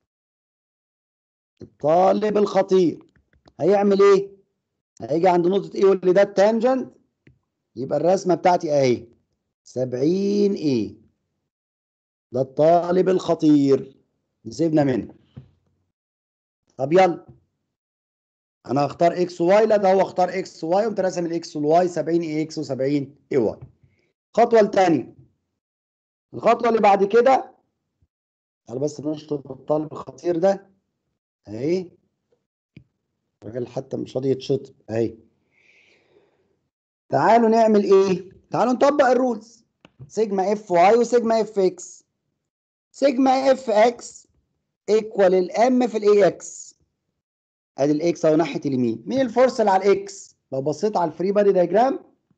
A: الطالب الخطير هيعمل ايه هيجي عند نقطة ايه واللي ده التانجنت يبقى الرسمة بتاعتي اهي 70 ايه ده الطالب الخطير نسيبنا منه طب يلا انا هختار اكس وواي لا ده هو اختار اكس وواي قمت راسم الاكس والواي 70 اي اكس و70 اي واي الخطوه الثانيه الخطوه اللي بعد كده انا بس نشطب الطالب الخطير ده اهي الراجل حتى مش راضي يتشطب اهي تعالوا نعمل ايه تعالوا نطبق الرولز سيجما اف واي وسيجما اف اكس سيجما اف اكس ايكوال الام في الاي اكس ادي الاكس اهو ناحيه اليمين مين الفورس اللي على الاكس لو بصيت على الفري بادي دايجرام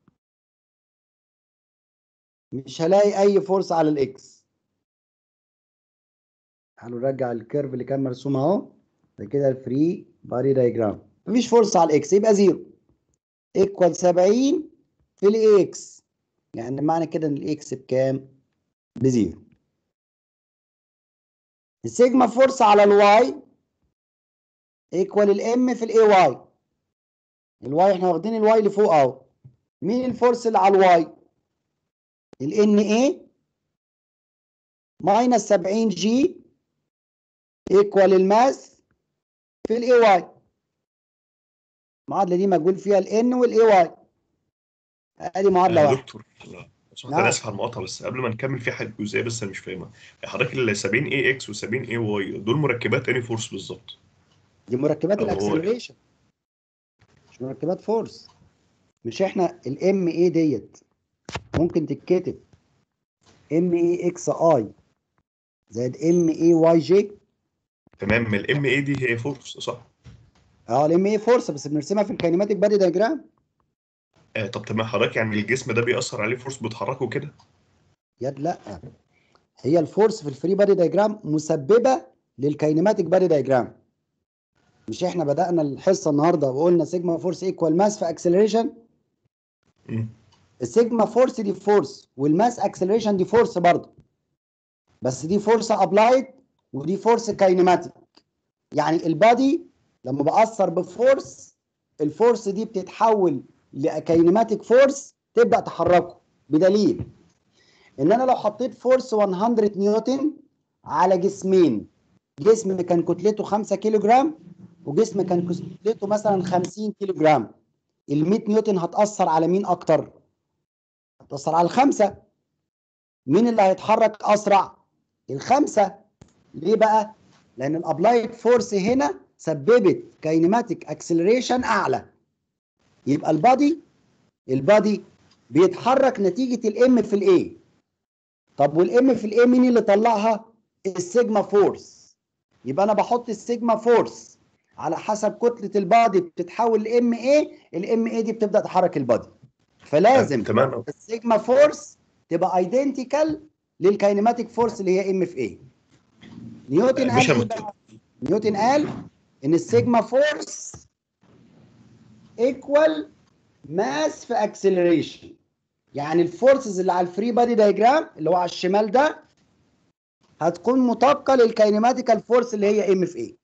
A: مش هلاقي اي فورس على الاكس تعالوا نرجع الكيرف اللي كان مرسوم اهو ده كده الفري بادي دايجرام مفيش فورس على الاكس يبقى زيرو ايكوال 70 في الاكس يعني معنى كده ان الاكس بكام بزيرو السيجما فورس على الواي ايكوال الام في الاي واي الواي احنا واخدين الواي لفوق اهو مين الفورس اللي على الواي الان اي ماينس 70 جي ايكوال الماس في الاي واي المعادله دي مجهول فيها الان والاي واي ادي معادله
B: يا
A: واحده
B: دكتور لا بس
A: نعم.
B: انا اسف على المقاطعه بس قبل ما نكمل في حاجه جزئيه بس انا مش فاهمها حضرتك ال 70 اي اكس و 70 اي واي دول مركبات اني فورس بالظبط
A: دي مركبات
B: طب هو-
A: الاكسلريشن مش مركبات فورس مش احنا الام اي ديت ممكن تتكتب ام اي اكس اي زائد ام اي واي جي
B: تمام ما الام اي دي هي فورس صح؟
A: اه الام اي فورس بس بنرسمها في الكينيماتيك بادي دايجرام
B: آه طب تمام حضرتك يعني الجسم ده بيأثر عليه فورس بتحركه كده
A: يد لا هي الفورس في الفري بادي دايجرام مسببه للكينيماتيك بادي دايجرام مش احنا بدأنا الحصه النهارده وقلنا سيجما فورس ايكوال ماس في اكسلريشن
B: مم.
A: السيجما فورس دي فورس والماس اكسلريشن دي فورس برضه بس دي فورس ابلايد ودي فورس كاينماتيك يعني البادي لما بأثر بفورس الفورس دي بتتحول لكاينماتيك فورس تبدأ تحركه بدليل ان انا لو حطيت فورس 100 نيوتن على جسمين جسم كان كتلته 5 كيلو جرام وجسم كان كتلته مثلا 50 كيلو جرام ال 100 نيوتن هتأثر على مين اكتر؟ هتأثر على الخمسة مين اللي هيتحرك أسرع؟ الخمسة ليه بقى؟ لأن الأبلايد فورس هنا سببت كاينماتيك اكسلريشن أعلى يبقى البادي البادي بيتحرك نتيجة الام في الاي طب والام في الاي مين اللي طلعها؟ السيجما فورس يبقى أنا بحط السيجما فورس على حسب كتلة البادي بتتحول لام اي الام اي دي بتبدأ تحرك البادي فلازم
B: تمام
A: السيجما فورس تبقى ايدنتيكال للكاينماتيك فورس اللي هي ام في اي نيوتن
B: مش
A: قال إيه
B: همت-
A: بقى؟ نيوتن قال ان السيجما فورس ايكوال ماس في اكسلريشن يعني الفورسز اللي على الفري بادي دايجرام اللي هو على الشمال ده هتكون مطابقه للكاينماتيكال فورس اللي هي ام في اي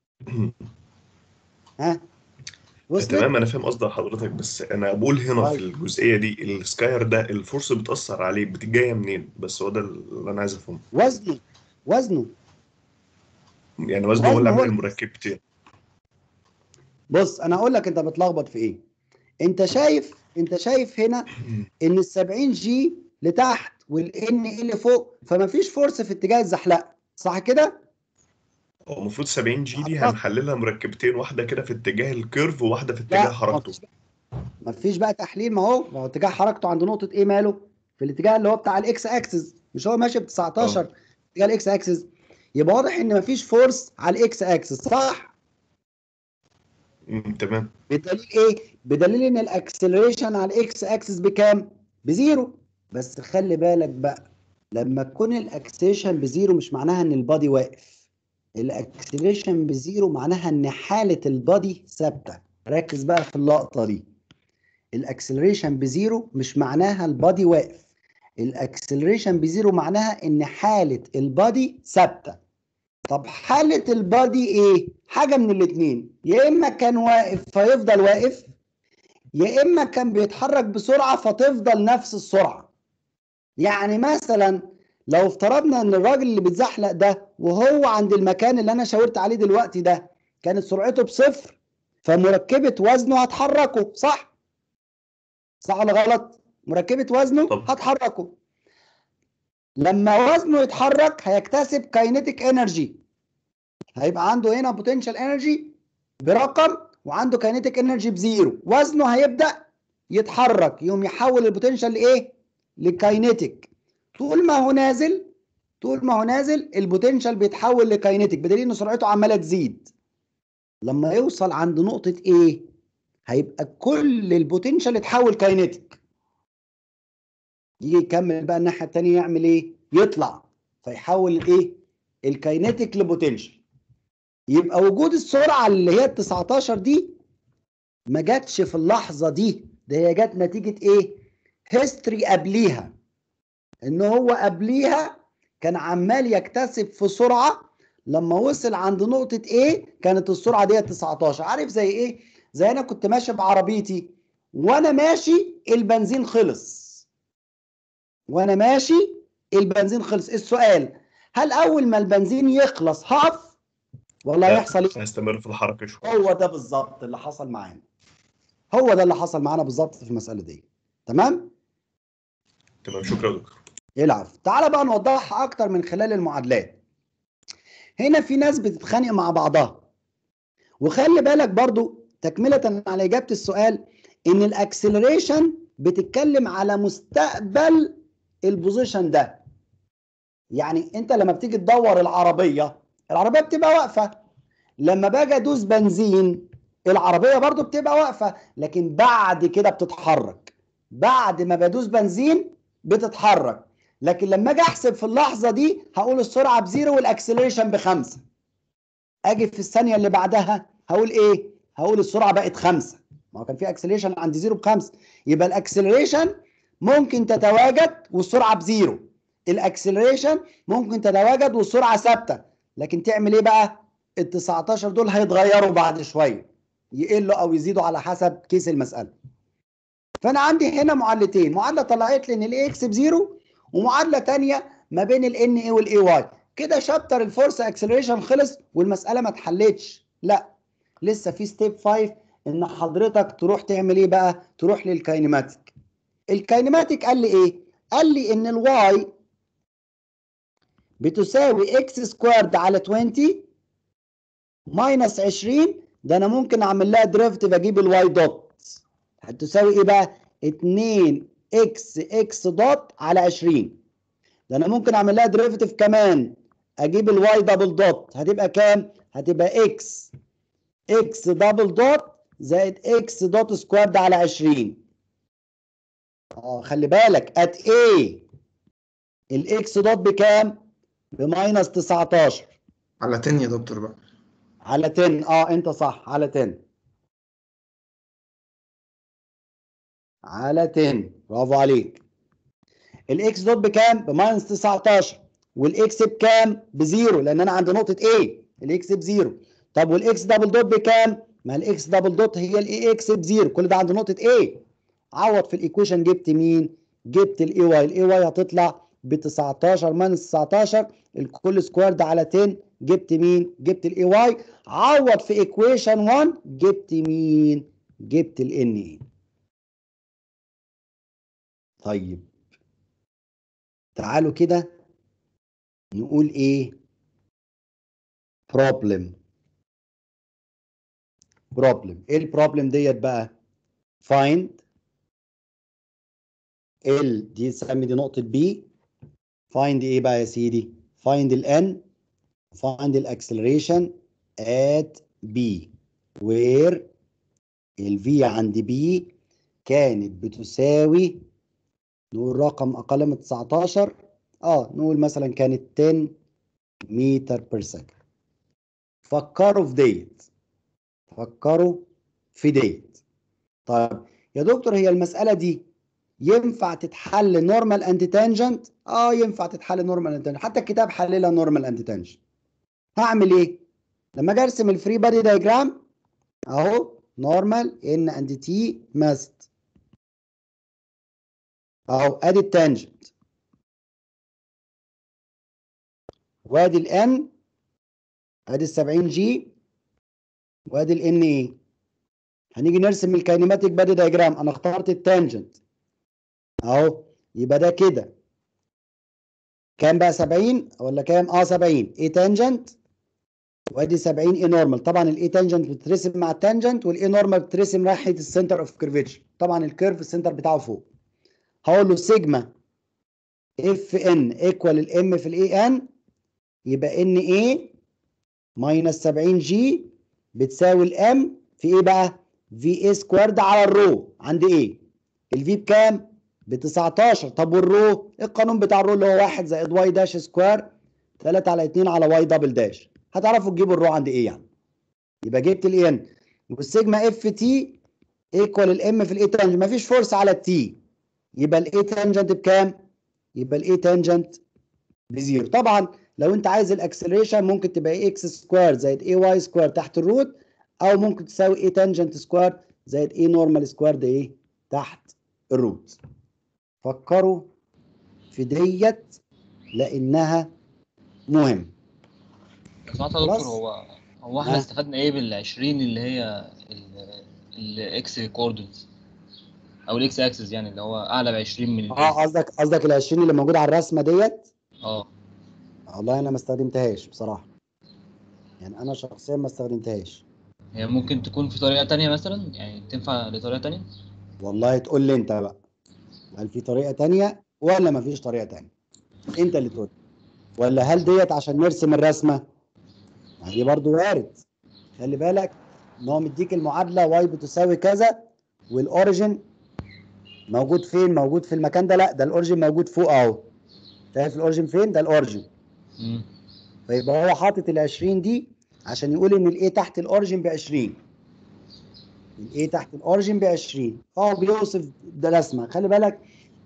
A: ها وصلت
B: تمام انا فاهم قصد حضرتك بس انا بقول هنا في
A: طيب.
B: الجزئيه دي السكاير ده الفورس بتاثر عليه بتجايه منين بس هو ده اللي انا عايز افهمه
A: وزنه وزنه
B: يعني وزنه هو اللي
A: وزنه هو
B: عامل
A: اللي-
B: المركبتين
A: بص انا اقول لك انت بتلخبط في ايه انت شايف انت شايف هنا ان ال 70 جي لتحت والان اللي فوق فما فيش فورس في اتجاه الزحلقه صح كده
B: هو المفروض 70 جي دي
A: أعتقد.
B: هنحللها مركبتين واحده كده في اتجاه الكيرف وواحده في
A: لا
B: اتجاه
A: ما
B: حركته
A: فيش ما فيش بقى تحليل ما هو ما هو اتجاه حركته عند نقطه ايه ماله في الاتجاه اللي هو بتاع الاكس اكسس مش هو ماشي ب 19 اتجاه الاكس اكسس يبقى واضح ان ما فيش فورس على الاكس اكسس صح
B: مم، تمام
A: بدليل ايه بدليل ان الاكسلريشن على الاكس اكسس بكام بزيرو بس خلي بالك بقى لما تكون الاكسلريشن بزيرو مش معناها ان البادي واقف الاكسلريشن بزيرو معناها ان حاله البادي ثابته ركز بقى في اللقطه دي الاكسلريشن بزيرو مش معناها البادي واقف الاكسلريشن بزيرو معناها ان حاله البادي ثابته طب حالة البادي ايه؟ حاجة من الاتنين يا اما كان واقف فيفضل واقف يا اما كان بيتحرك بسرعة فتفضل نفس السرعة يعني مثلا لو افترضنا ان الراجل اللي بيتزحلق ده وهو عند المكان اللي انا شاورت عليه دلوقتي ده كانت سرعته بصفر فمركبة وزنه هتحركه صح؟ صح ولا غلط؟ مركبة وزنه
B: طب.
A: هتحركه لما وزنه يتحرك هيكتسب كاينيتيك انرجي هيبقى عنده هنا بوتنشال انرجي برقم وعنده كاينيتيك انرجي بزيرو وزنه هيبدا يتحرك يقوم يحول البوتنشال لايه لكاينيتيك طول ما هو نازل طول ما هو نازل البوتنشال بيتحول لكاينيتيك بدليل ان سرعته عماله تزيد لما يوصل عند نقطه ايه هيبقى كل البوتنشال اتحول كاينيتيك يجي يكمل بقى الناحيه الثانيه يعمل ايه يطلع فيحول الايه الكاينيتيك لبوتنشال يبقى وجود السرعه اللي هي ال 19 دي ما جاتش في اللحظه دي ده هي جت نتيجه ايه هيستوري قبليها ان هو قبليها كان عمال يكتسب في سرعه لما وصل عند نقطه ايه كانت السرعه دي 19 عارف زي ايه زي انا كنت ماشي بعربيتي وانا ماشي البنزين خلص وانا ماشي البنزين خلص السؤال هل اول ما البنزين يخلص هقف ولا
B: لا،
A: هيحصل ايه
B: هيستمر في الحركه شويه
A: هو ده بالظبط اللي حصل معانا هو ده اللي حصل معانا بالظبط في المساله دي تمام
B: تمام شكرا يا دكتور
A: العفو تعالى بقى نوضحها اكتر من خلال المعادلات هنا في ناس بتتخانق مع بعضها وخلي بالك برضو تكملة على إجابة السؤال إن الأكسلريشن بتتكلم على مستقبل البوزيشن ده يعني أنت لما بتيجي تدور العربية العربية بتبقى واقفة لما باجي أدوس بنزين العربية برضو بتبقى واقفة لكن بعد كده بتتحرك بعد ما بدوس بنزين بتتحرك لكن لما اجي احسب في اللحظه دي هقول السرعه بزيرو والاكسلريشن بخمسه اجي في الثانيه اللي بعدها هقول ايه هقول السرعه بقت خمسه ما هو كان في اكسلريشن عند زيرو بخمسه يبقى الاكسلريشن ممكن تتواجد والسرعه بزيرو الاكسلريشن ممكن تتواجد والسرعه ثابته لكن تعمل ايه بقى ال 19 دول هيتغيروا بعد شويه يقلوا او يزيدوا على حسب كيس المساله فانا عندي هنا معادلتين معادله طلعت لي ان الاي اكس بزيرو ومعادله تانية ما بين الان اي والاي واي كده شابتر الفورس اكسلريشن خلص والمساله ما اتحلتش لا لسه في ستيب 5 ان حضرتك تروح تعمل ايه بقى تروح للكاينماتيك الكاينماتيك قال لي ايه قال لي ان الواي بتساوي اكس سكوارد على 20 ماينس 20 ده انا ممكن اعمل لها ديريفيتيف اجيب الواي دوت هتساوي ايه بقى 2 اكس اكس دوت على 20 ده انا ممكن اعمل لها ديريفيتيف كمان اجيب الواي دبل دوت هتبقى كام هتبقى اكس اكس دبل دوت زائد اكس دوت سكوارد على 20 اه خلي بالك ات ايه الاكس دوت بكام بماينس 19
C: على 10 يا دكتور بقى
A: على 10 اه انت صح على 10 على 10 برافو عليك الاكس دوت بكام بماينس 19 والاكس بكام بزيرو لان انا عند نقطه A الاكس بزيرو طب والاكس دبل دوت بكام ما الاكس دبل دوت هي الاي اكس بزيرو كل ده عند نقطه A عوض في الايكويشن جبت مين جبت الاي واي الاي واي هتطلع ب 19 ماينس 19 الكل سكوير ده على 10 جبت مين جبت الاي واي عوض في ايكويشن 1 جبت مين جبت الان اي طيب تعالوا كده نقول ايه problem problem ايه البروبلم ديت بقى find ال دي نسمي دي نقطة B find ايه بقى يا سيدي find ال N find ال acceleration at B where ال V عند B كانت بتساوي نقول رقم أقل من 19 اه نقول مثلا كانت 10 متر بير سكند فكروا في ديت فكروا في ديت طيب يا دكتور هي المسألة دي ينفع تتحل نورمال اند تانجنت اه ينفع تتحل نورمال اند تانجنت حتى الكتاب حللها نورمال اند تانجنت هعمل ايه لما اجي ارسم الفري بادي دايجرام اهو نورمال ان اند تي ماست اهو ادي التانجنت وادي الان ادي ال 70 جي وادي الان اي هنيجي نرسم الكاينماتيك بادي دايجرام انا اخترت التانجنت اهو يبقى ده كده كام بقى 70 ولا كام اه 70 اي تانجنت وادي 70 اي نورمال طبعا الاي تانجنت بتترسم مع التانجنت والاي نورمال بتترسم ناحيه السنتر اوف كيرفيتشر طبعا الكيرف السنتر بتاعه فوق هقول له سيجما اف ان ايكوال الام في الاي ان يبقى ان اي ماينس 70 جي بتساوي الام في ايه بقى في اي سكوارد على الرو عند ايه الفي بكام ب 19 طب والرو القانون بتاع الرو اللي هو 1 زائد واي داش سكوير 3 على 2 على واي دبل داش هتعرفوا تجيبوا الرو عند ايه يعني يبقى جبت الاي ان والسيجما اف تي ايكوال الام في الاي تانجنت مفيش فورس على التي يبقى الاي تانجنت بكام يبقى الاي تانجنت بزيرو طبعا لو انت عايز الاكسلريشن ممكن تبقى اي اكس سكوير زائد اي واي سكوير تحت الروت او ممكن تساوي اي تانجنت سكوير زائد اي نورمال سكوير ده ايه تحت الروت فكروا في ديت لانها مهم
H: سمعت يا
A: خلاص؟
H: دكتور هو هو احنا
A: ها.
H: استفدنا ايه بال 20 اللي هي الاكس كوردنز او الاكس اكسس يعني اللي هو اعلى ب 20 من
A: اه
H: البيز
A: قصدك قصدك ال 20 اللي موجوده على الرسمه ديت
H: اه
A: والله انا ما استخدمتهاش بصراحه يعني انا شخصيا ما استخدمتهاش
H: هي ممكن تكون في طريقة تانية مثلا يعني تنفع لطريقة تانية
A: والله تقول لي انت بقى هل في طريقه تانية ولا ما فيش طريقه تانية انت اللي تقول ولا هل ديت عشان نرسم الرسمه ما دي برضو وارد خلي بالك ان هو مديك المعادله واي بتساوي كذا والاوريجن موجود فين موجود في المكان ده لا ده الاوريجن موجود فوق اهو شايف الاوريجن فين ده الاوريجن
H: مم.
A: فيبقى هو حاطط ال 20 دي عشان يقول ان الايه تحت الاوريجن ب 20 الايه تحت الاوريجن ب 20 فهو بيوصف ده رسمه خلي بالك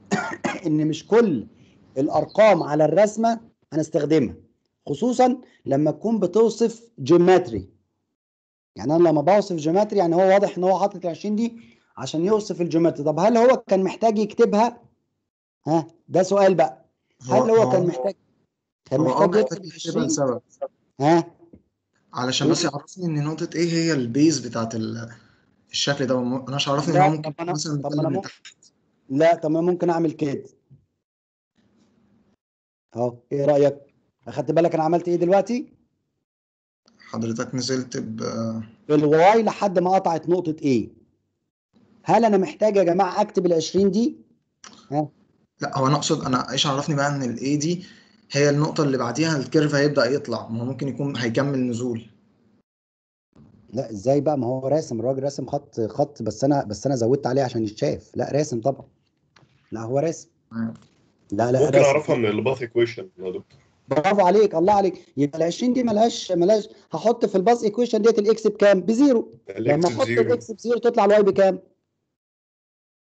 A: ان مش كل الارقام على الرسمه هنستخدمها خصوصا لما تكون بتوصف جيومتري يعني انا لما بوصف جيومتري يعني هو واضح ان هو حاطط ال 20 دي عشان يوصف الجيومتري طب هل هو كان محتاج يكتبها ها ده سؤال بقى هل هو كان محتاج كان
C: هو اه
A: محتاج
C: محتاج
A: يكتب
C: يكتبها
A: 20
C: لسبب
A: ها
C: علشان بس يعرفني ان نقطة ايه هي البيز بتاعت ال- الشكل ده وم- انا مش عارفني ان
A: لا
C: هو ممكن
A: طب انا
C: مثلا
A: طب
C: نتكلم
A: انا
C: من
A: ممكن
C: تحت
A: لا طب ما ممكن اعمل كده اهو ايه رايك اخدت بالك انا عملت ايه دلوقتي
C: حضرتك نزلت ب
A: الواي لحد ما قطعت نقطه ايه هل انا محتاج يا جماعه اكتب ال 20 دي ها
C: لا هو انا اقصد انا ايش عرفني بقى ان الاي دي هي النقطة اللي بعديها الكيرف هيبدأ يطلع ما هو ممكن يكون هيكمل نزول
A: لا ازاي بقى ما هو راسم الراجل راسم خط خط بس انا بس انا زودت عليه عشان يتشاف لا راسم طبعا لا هو راسم لا لا
B: ممكن
A: راسم
B: اعرفها من الباث ايكويشن يا دكتور
A: برافو عليك الله عليك يبقى ال 20 دي ملهاش ملهاش هحط في الباص ايكويشن ديت الاكس بكام بزيرو لما
B: الاكس
A: احط
B: بزيرو
A: الاكس بزيرو تطلع الواي بكام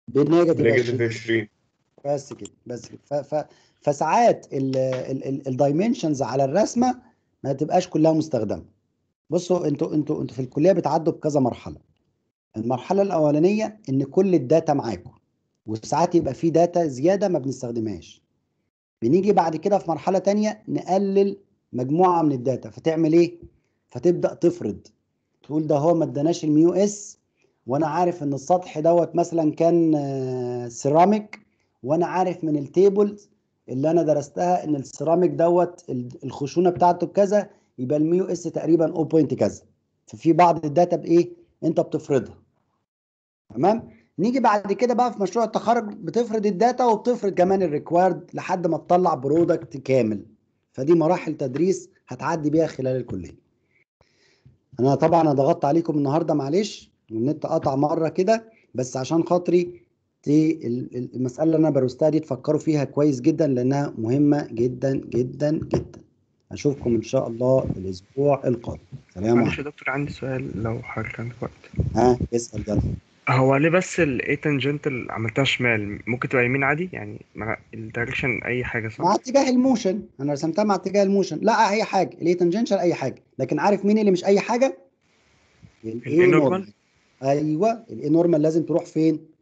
A: بالنيجاتيف
B: نيجاتيف
A: 20
B: 20
A: بس كده بس كده ف ف فساعات الدايمنشنز على الرسمه ما تبقاش كلها مستخدمه بصوا انتوا انتوا انتوا في الكليه بتعدوا بكذا مرحله المرحله الاولانيه ان كل الداتا معاكم وساعات يبقى في داتا زياده ما بنستخدمهاش بنيجي بعد كده في مرحله تانية نقلل مجموعه من الداتا فتعمل ايه فتبدا تفرض تقول ده هو ما اداناش الميو اس وانا عارف ان السطح دوت مثلا كان آه، سيراميك وانا عارف من التيبلز اللي انا درستها ان السيراميك دوت ال- الخشونه بتاعته بكذا يبقى الميو اس تقريبا 0 بوينت كذا ففي بعض الداتا بايه انت بتفرضها تمام نيجي بعد كده بقى في مشروع التخرج بتفرض الداتا وبتفرض كمان الريكوايرد لحد ما تطلع برودكت كامل فدي مراحل تدريس هتعدي بيها خلال الكليه انا طبعا انا ضغطت عليكم النهارده معلش والنت قطع مره كده بس عشان خاطري دي ال- ال- المساله اللي انا بروستها دي تفكروا فيها كويس جدا لانها مهمه جدا جدا جدا اشوفكم ان شاء الله الاسبوع القادم سلام
D: معلش
A: عليكم
D: يا دكتور عندي سؤال لو حضرتك عندك وقت
A: ها اسال يلا
D: هو ليه بس ال A تانجنتال عملتها شمال ممكن تبقى يمين عادي يعني مع الدايركشن اي حاجة صح؟
A: مع اتجاه الموشن انا رسمتها مع اتجاه الموشن لا اي حاجه اللي هي تنجنشال اي حاجه لكن عارف مين اللي مش اي حاجه
D: ال
A: الاي
D: A
A: نورمال
D: normal؟
A: ايوه الاي نورمال لازم تروح فين